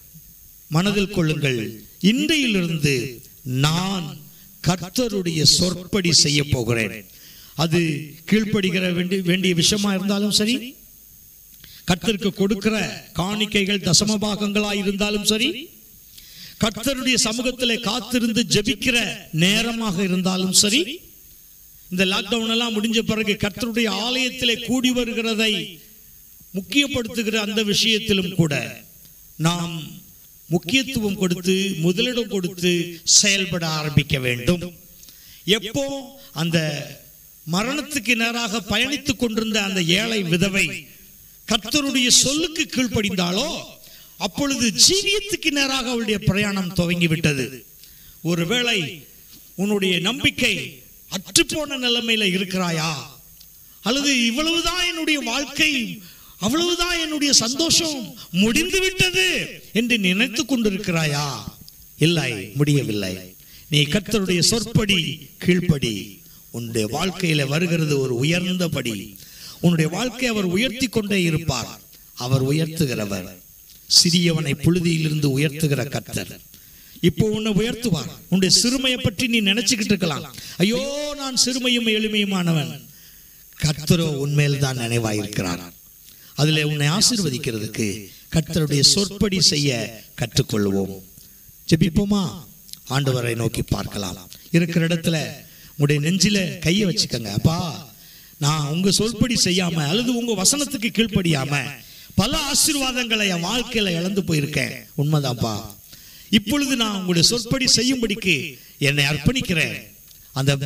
மனதில் கொள்ளுங்கள் இன்றையிலிருந்து நான் கர்த்தருடைய சொற்படி செய்ய போகிறேன் அது கீழ்ப்படுகிற வேண்டிய வேண்டிய விஷயமா இருந்தாலும் சரி கர்த்தருக்கு கொடுக்கிற காணிக்கைகள் தசமபாகங்களா இருந்தாலும் சரி கர்த்தருடைய சமூகத்திலே காத்திருந்து ஜெபிக்கிற நேரமாக இருந்தாலும் சரி இந்த லாக்டவுன் எல்லாம் முடிஞ்ச பிறகு கர்த்தருடைய ஆலயத்திலே கூடி வருகிறதை முக்கியப்படுத்துகிற அந்த விஷயத்திலும் கூட நாம் முக்கியத்துவம் கொடுத்து முதலிடம் கொடுத்து செயல்பட ஆரம்பிக்க வேண்டும் எப்போ அந்த மரணத்துக்கு நேராக பயணித்துக் கொண்டிருந்த அந்த ஏழை விதவை கர்த்தருடைய சொல்லுக்கு கீழ்ப்படிந்தாலோ அப்பொழுது ஜீவியத்துக்கு நேராக அவளுடைய பிரயாணம் துவங்கி விட்டது ஒருவேளை உன்னுடைய நம்பிக்கை அற்றுப்போன நிலைமையில இருக்கிறாயா அல்லது இவ்வளவுதான் என்னுடைய வாழ்க்கை அவ்வளவுதான் என்னுடைய சந்தோஷம் முடிந்து விட்டது என்று நினைத்து கொண்டிருக்கிறாயா இல்லை முடியவில்லை நீ கர்த்தருடைய சொற்படி கீழ்ப்படி உன்னுடைய வாழ்க்கையில வருகிறது ஒரு உயர்ந்த படி உன்னுடைய வாழ்க்கை அவர் உயர்த்தி கொண்டே இருப்பார் அவர் உயர்த்துகிறவர் சிறியவனை புழுதியிலிருந்து உயர்த்துகிற கர்த்தர் இப்போ உன்னை உயர்த்துவார் உன்னுடைய சிறுமையை பற்றி நீ நினைச்சுக்கிட்டு இருக்கலாம் ஐயோ நான் சிறுமையும் எளிமையுமானவன் கர்த்தரோ உண்மையில் தான் நினைவாயிருக்கிறார் அதில் உன்னை ஆசீர்வதிக்கிறதுக்கு கர்த்தருடைய சொற்படி செய்ய கற்றுக்கொள்வோம் ஜெபிப்போமா ஆண்டவரை நோக்கி பார்க்கலாம் இருக்கிற இடத்துல உங்களுடைய நெஞ்சில கையை வச்சுக்கோங்க அப்பா நான் உங்க சொற்படி செய்யாம அல்லது உங்க வசனத்துக்கு கீழ்ப்படியாம பல ஆசீர்வாதங்களை என் வாழ்க்கையில இழந்து போயிருக்கேன் உண்மைதான்ப்பா இப்பொழுது நான் உங்களுடைய சொற்படி செய்யும்படிக்கு என்னை அர்ப்பணிக்கிறேன் அந்த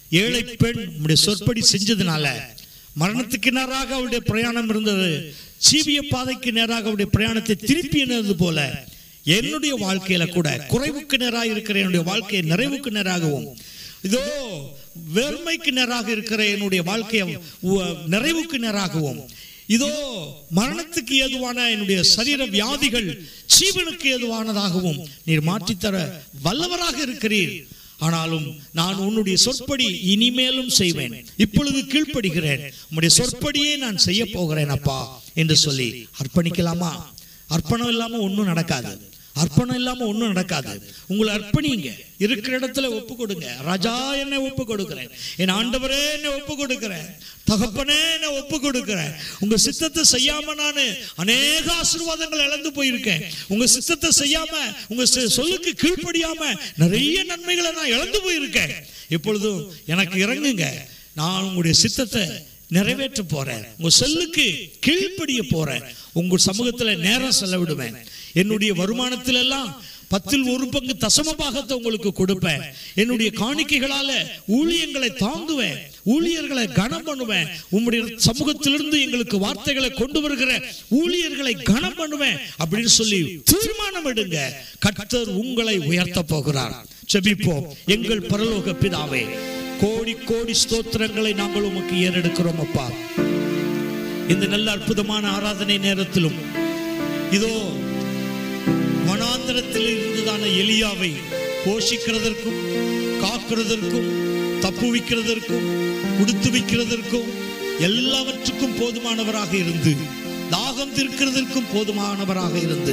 ஏழை பெண் உம்முடைய சொற்படி செஞ்சதுனால மரணத்துக்கு நேராக அவருடைய பிரயாணம் இருந்தது சீவிய பாதைக்கு நேராக அவருடைய பிரயாணத்தை திருப்பி என்னது போல என்னுடைய வாழ்க்கையில கூட குறைவுக்கு நேராக இருக்கிற என்னுடைய வாழ்க்கையை நிறைவுக்கு நேராகவும் இதோ வெறுமைக்கு நேராக இருக்கிற என்னுடைய வாழ்க்கையை உ- நிறைவுக்கு நேராகவும் இதோ மரணத்துக்கு ஏதுவான என்னுடைய சரீர வியாதிகள் ஜீவனுக்கு ஏதுவானதாகவும் நீர் மாற்றித்தர வல்லவராக இருக்கிறீர் ஆனாலும் நான் உன்னுடைய சொற்படி இனிமேலும் செய்வேன் இப்பொழுது கீழ்ப்படுகிறேன் உம்முடைய சொற்படியே நான் செய்ய போகிறேன் அப்பா என்று சொல்லி அர்ப்பணிக்கலாமா அர்ப்பணம் இல்லாம ஒண்ணும் நடக்காது அர்ப்பணம் இல்லாம ஒண்ணும் நடக்காது உங்களை அர்ப்பணிங்க இருக்கிற இடத்துல ஒப்பு கொடுங்க ராஜா என்னை ஒப்பு கொடுக்கிறேன் என் ஆண்டவரே என்னை ஒப்பு கொடுக்கிறேன் தகப்பனே என்னை ஒப்பு கொடுக்கிறேன் உங்க சித்தத்தை செய்யாம நான் அநேக ஆசீர்வாதங்கள் இழந்து போயிருக்கேன் உங்க சித்தத்தை செய்யாம உங்க சொ- சொல்லுக்கு கீழ்ப்படியாம நிறைய நன்மைகளை நான் இழந்து போயிருக்கேன் இப்பொழுதும் எனக்கு இறங்குங்க நான் உங்களுடைய சித்தத்தை நிறைவேற்ற போறேன் உங்க சொல்லுக்கு கீழ்ப்படிய போறேன் உங்க சமூகத்துல நேரம் செலவிடுவேன் என்னுடைய வருமானத்துல எல்லாம் பத்தில் ஒரு பங்கு தசம பாகத்தை உங்களுக்கு கொடுப்பேன் என்னுடைய காணிக்கைகளால ஊழியங்களை தாங்குவேன் ஊழியர்களை கனம் பண்ணுவேன் உம்முடைய சமூகத்திலிருந்து எங்களுக்கு வார்த்தைகளை கொண்டு வருகிற ஊழியர்களை கனம் பண்ணுவேன் அப்படின்னு சொல்லி தீர்மானம் எடுங்க கர்த்தர் உங்களை உயர்த்த போகிறார் செபிப்போம் எங்கள் பரலோக பிதாவே கோடி கோடி ஸ்தோத்திரங்களை நாங்கள் உமக்கு ஏறெடுக்கிறோம் அப்பா இந்த நல்ல அற்புதமான ஆராதனை நேரத்திலும் இதோ வனாந்தரத்தில் இருந்ததான எலியாவை போஷிக்கிறதற்கும் காக்கிறதற்கும் தப்புவிக்கிறதற்கும் உடுத்து வைக்கிறதற்கும் எல்லாவற்றுக்கும் போதுமானவராக இருந்து தாகம் தீர்க்கிறதற்கும் போதுமானவராக இருந்து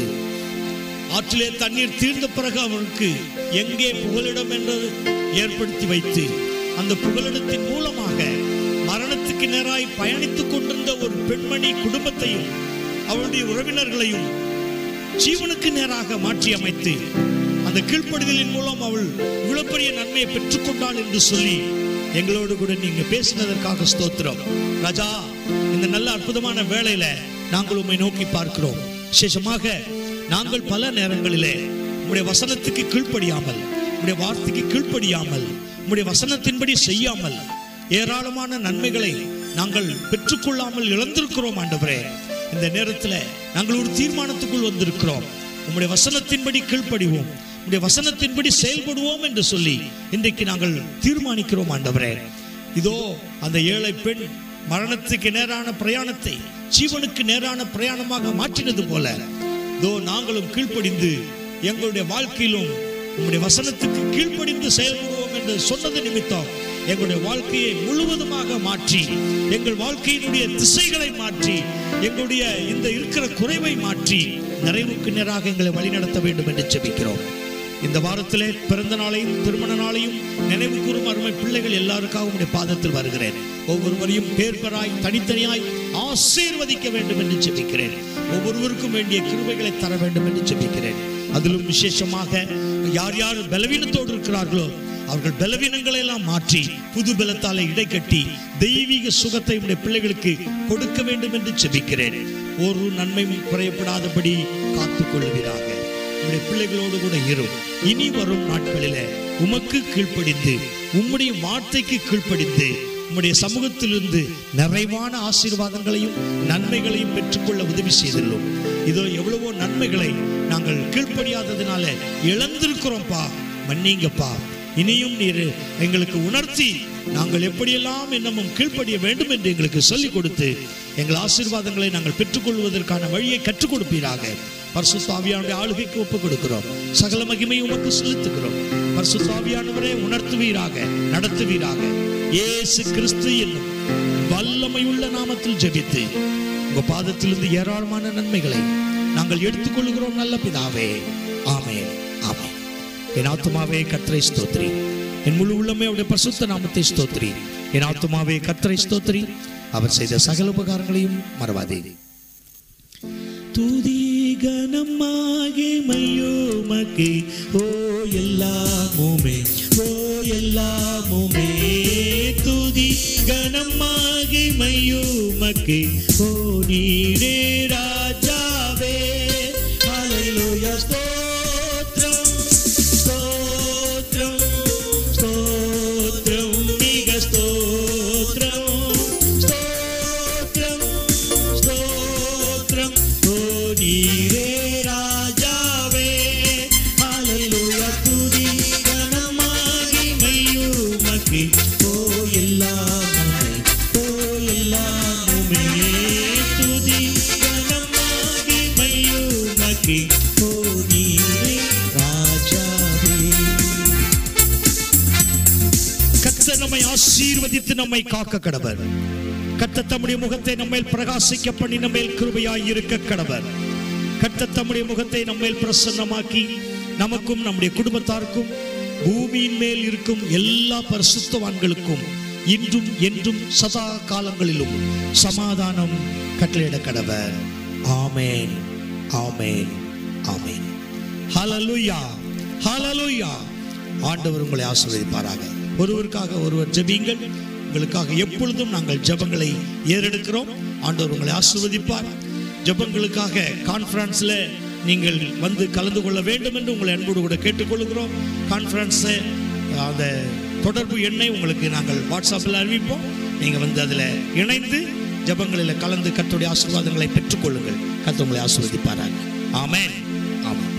ஆற்றிலே தண்ணீர் தீர்ந்த பிறகு அவருக்கு எங்கே புகலிடம் என்று ஏற்படுத்தி வைத்து அந்த புகலிடத்தின் மூலமாக மரணத்துக்கு நேராய் பயணித்துக் கொண்டிருந்த ஒரு பெண்மணி குடும்பத்தையும் அவளுடைய உறவினர்களையும் ஜீவனுக்கு நேராக மாற்றி அமைத்து அந்த கீழ்ப்படுதலின் மூலம் அவள் இவ்வளவு பெரிய நன்மையை பெற்றுக்கொண்டாள் என்று சொல்லி எங்களோடு கூட நீங்க பேசினதற்காக ஸ்தோத்திரம் ராஜா இந்த நல்ல அற்புதமான வேளையில நாங்கள் உம்மை நோக்கி பார்க்கிறோம் விசேஷமாக நாங்கள் பல நேரங்களிலே உம்முடைய வசனத்துக்கு கீழ்ப்படியாமல் உம்முடைய வார்த்தைக்கு கீழ்ப்படியாமல் உம்முடைய வசனத்தின்படி செய்யாமல் ஏராளமான நன்மைகளை நாங்கள் பெற்றுக்கொள்ளாமல் இழந்திருக்கிறோம் ஆண்டவரே இந்த நேரத்தில் நாங்கள் ஒரு தீர்மானத்துக்குள் வந்திருக்கிறோம் உம்முடைய வசனத்தின்படி கீழ்ப்படிவோம் உம்முடைய வசனத்தின்படி செயல்படுவோம் என்று சொல்லி இன்றைக்கு நாங்கள் தீர்மானிக்கிறோம் ஆண்டவரே இதோ அந்த ஏழை பெண் மரணத்துக்கு நேரான பிரயாணத்தை ஜீவனுக்கு நேரான பிரயாணமாக மாற்றினது போல இதோ நாங்களும் கீழ்ப்படிந்து எங்களுடைய வாழ்க்கையிலும் உம்முடைய வசனத்துக்கு கீழ்ப்படிந்து செயல்படுவோம் என்று சொன்னது நிமித்தம் எங்களுடைய வாழ்க்கையை முழுவதுமாக மாற்றி எங்கள் வாழ்க்கையினுடைய திசைகளை மாற்றி எங்களுடைய இந்த இருக்கிற குறைவை மாற்றி நிறைவுக்கு நேராக எங்களை வழிநடத்த வேண்டும் என்று ஜெபிக்கிறோம் இந்த வாரத்திலே பிறந்த நாளையும் திருமண நாளையும் நினைவு கூறும் அருமை பிள்ளைகள் எல்லாருக்காக உடைய பாதத்தில் வருகிறேன் ஒவ்வொருவரையும் பேர்பராய் தனித்தனியாய் ஆசீர்வதிக்க வேண்டும் என்று ஜெபிக்கிறேன் ஒவ்வொருவருக்கும் வேண்டிய கிருபைகளை தர வேண்டும் என்று ஜெபிக்கிறேன் அதிலும் விசேஷமாக யார் யார் பலவீனத்தோடு இருக்கிறார்களோ அவர்கள் பலவீனங்களை எல்லாம் மாற்றி புது பலத்தாலே இடை கட்டி தெய்வீக சுகத்தை உடைய பிள்ளைகளுக்கு கொடுக்க வேண்டும் என்று ஜெபிக்கிறேன் ஒரு நன்மையும் குறையப்படாதபடி காத்துக் கொள்வீராக உம்முடைய பிள்ளைகளோடு கூட இரும் இனி வரும் நாட்களிலே உமக்கு கீழ்ப்படிந்து உம்முடைய வார்த்தைக்கு கீழ்ப்படிந்து உம்முடைய சமூகத்திலிருந்து நிறைவான ஆசீர்வாதங்களையும் நன்மைகளையும் பெற்றுக்கொள்ள உதவி செய்துள்ளோம் இதோ எவ்வளவோ நன்மைகளை நாங்கள் கீழ்ப்படியாததினால இழந்திருக்கிறோம்ப்பா மன்னிங்கப்பா இனியும் நீர் எங்களுக்கு உணர்த்தி நாங்கள் எப்படியெல்லாம் இன்னமும் கீழ்ப்படிய வேண்டும் என்று எங்களுக்கு சொல்லிக் கொடுத்து எங்கள் ஆசீர்வாதங்களை நாங்கள் பெற்றுக்கொள்வதற்கான வழியை கற்றுக் கொடுப்பீராக பரிசுத்தாவியானுடைய ஆளுகைக்கு ஒப்புக் கொடுக்கிறோம் சகல மகிமை உமக்கு செலுத்துகிறோம் பரிசுத்தாவியானவரே உணர்த்துவீராக நடத்துவீராக இயேசு கிறிஸ்து என்னும் வல்லமையுள்ள நாமத்தில் ஜெபித்து உங்க பாதத்திலிருந்து ஏராளமான நன்மைகளை நாங்கள் எடுத்துக்கொள்கிறோம் நல்ல பிதாவே ஆமென் ஆமென் என் ஆத்துமாவே கர்த்தரை ஸ்தோத்ரி என் முழு உள்ளமே அவருடைய பரிசுத்த நாமத்தை ஸ்தோத்ரி என் ஆத்துமாவே கர்த்தரை ஸ்தோத்ரி அவர் செய்த சகல உபகாரங்களையும் மறவாதே துதி கனமாகி மையோமக்கே ஓ எல்லாமுமே ஓ எல்லாமுமே துதி கனமாகி மையோமக்கே ஓ நீரே ராஜாவே ஹalleluya ஸ்தோத்ரம் ஸ்தோத்ரம் ஸ்தோத்ரம் மிக நமக்கு போனீரே ராஜாவே கர்த்தர் நம்மை ஆசீர்வதித்து நம்மை காக்க கடவர் கர்த்தர் தம்முடைய முகத்தை நம்மேல் பிரகாசிக்க பண்ணி நம்மேல் கிருபையாய் இருக்க கடவர் கர்த்தர் தம்முடைய முகத்தை நம்மேல் பிரசன்னமாக்கி நமக்கும் நம்முடைய குடும்பத்தாருக்கும் பூமியின் மேல் இருக்கும் எல்லா பரிசுத்தவான்களுக்கும் இன்றும் என்றும் சதா காலங்களிலும் சமாதானம் கட்டளையிட கடவர் ஆமேன் ஆமேன் ஆமேன் ஹalleluya ஹalleluya ஆண்டவர் உங்களை ஆசீர்வதிப்பாராக ஒருவருக்காக ஒருவர் ஜெபியுங்கள் உங்களுக்காக எப்பொழுதும் நாங்கள் ஜெபங்களை ஏறெடுக்கிறோம் ஆண்டவர் உங்களை ஆசீர்வதிப்பார் ஜெபங்களுக்காக கான்ஃபரன்ஸில் நீங்கள் வந்து கலந்து கொள்ள வேண்டும் என்று உங்களை அன்போடு கூட கேட்டுக்கொள்கிறோம் கான்ஃபரன்ஸை அந்த தொடர்பு எண்ணை உங்களுக்கு நாங்கள் வாட்ஸ்அப்பில் அறிவிப்போம் நீங்கள் வந்து அதில் இணைந்து ஜெபங்களில் கலந்து கர்த்தருடைய ஆசீர்வாதங்களை பெற்றுக்கொள்ளுங்கள் கர்த்தர் உங்களை ஆசீர்வதிப்பாராங்க ஆமென் ஆமென்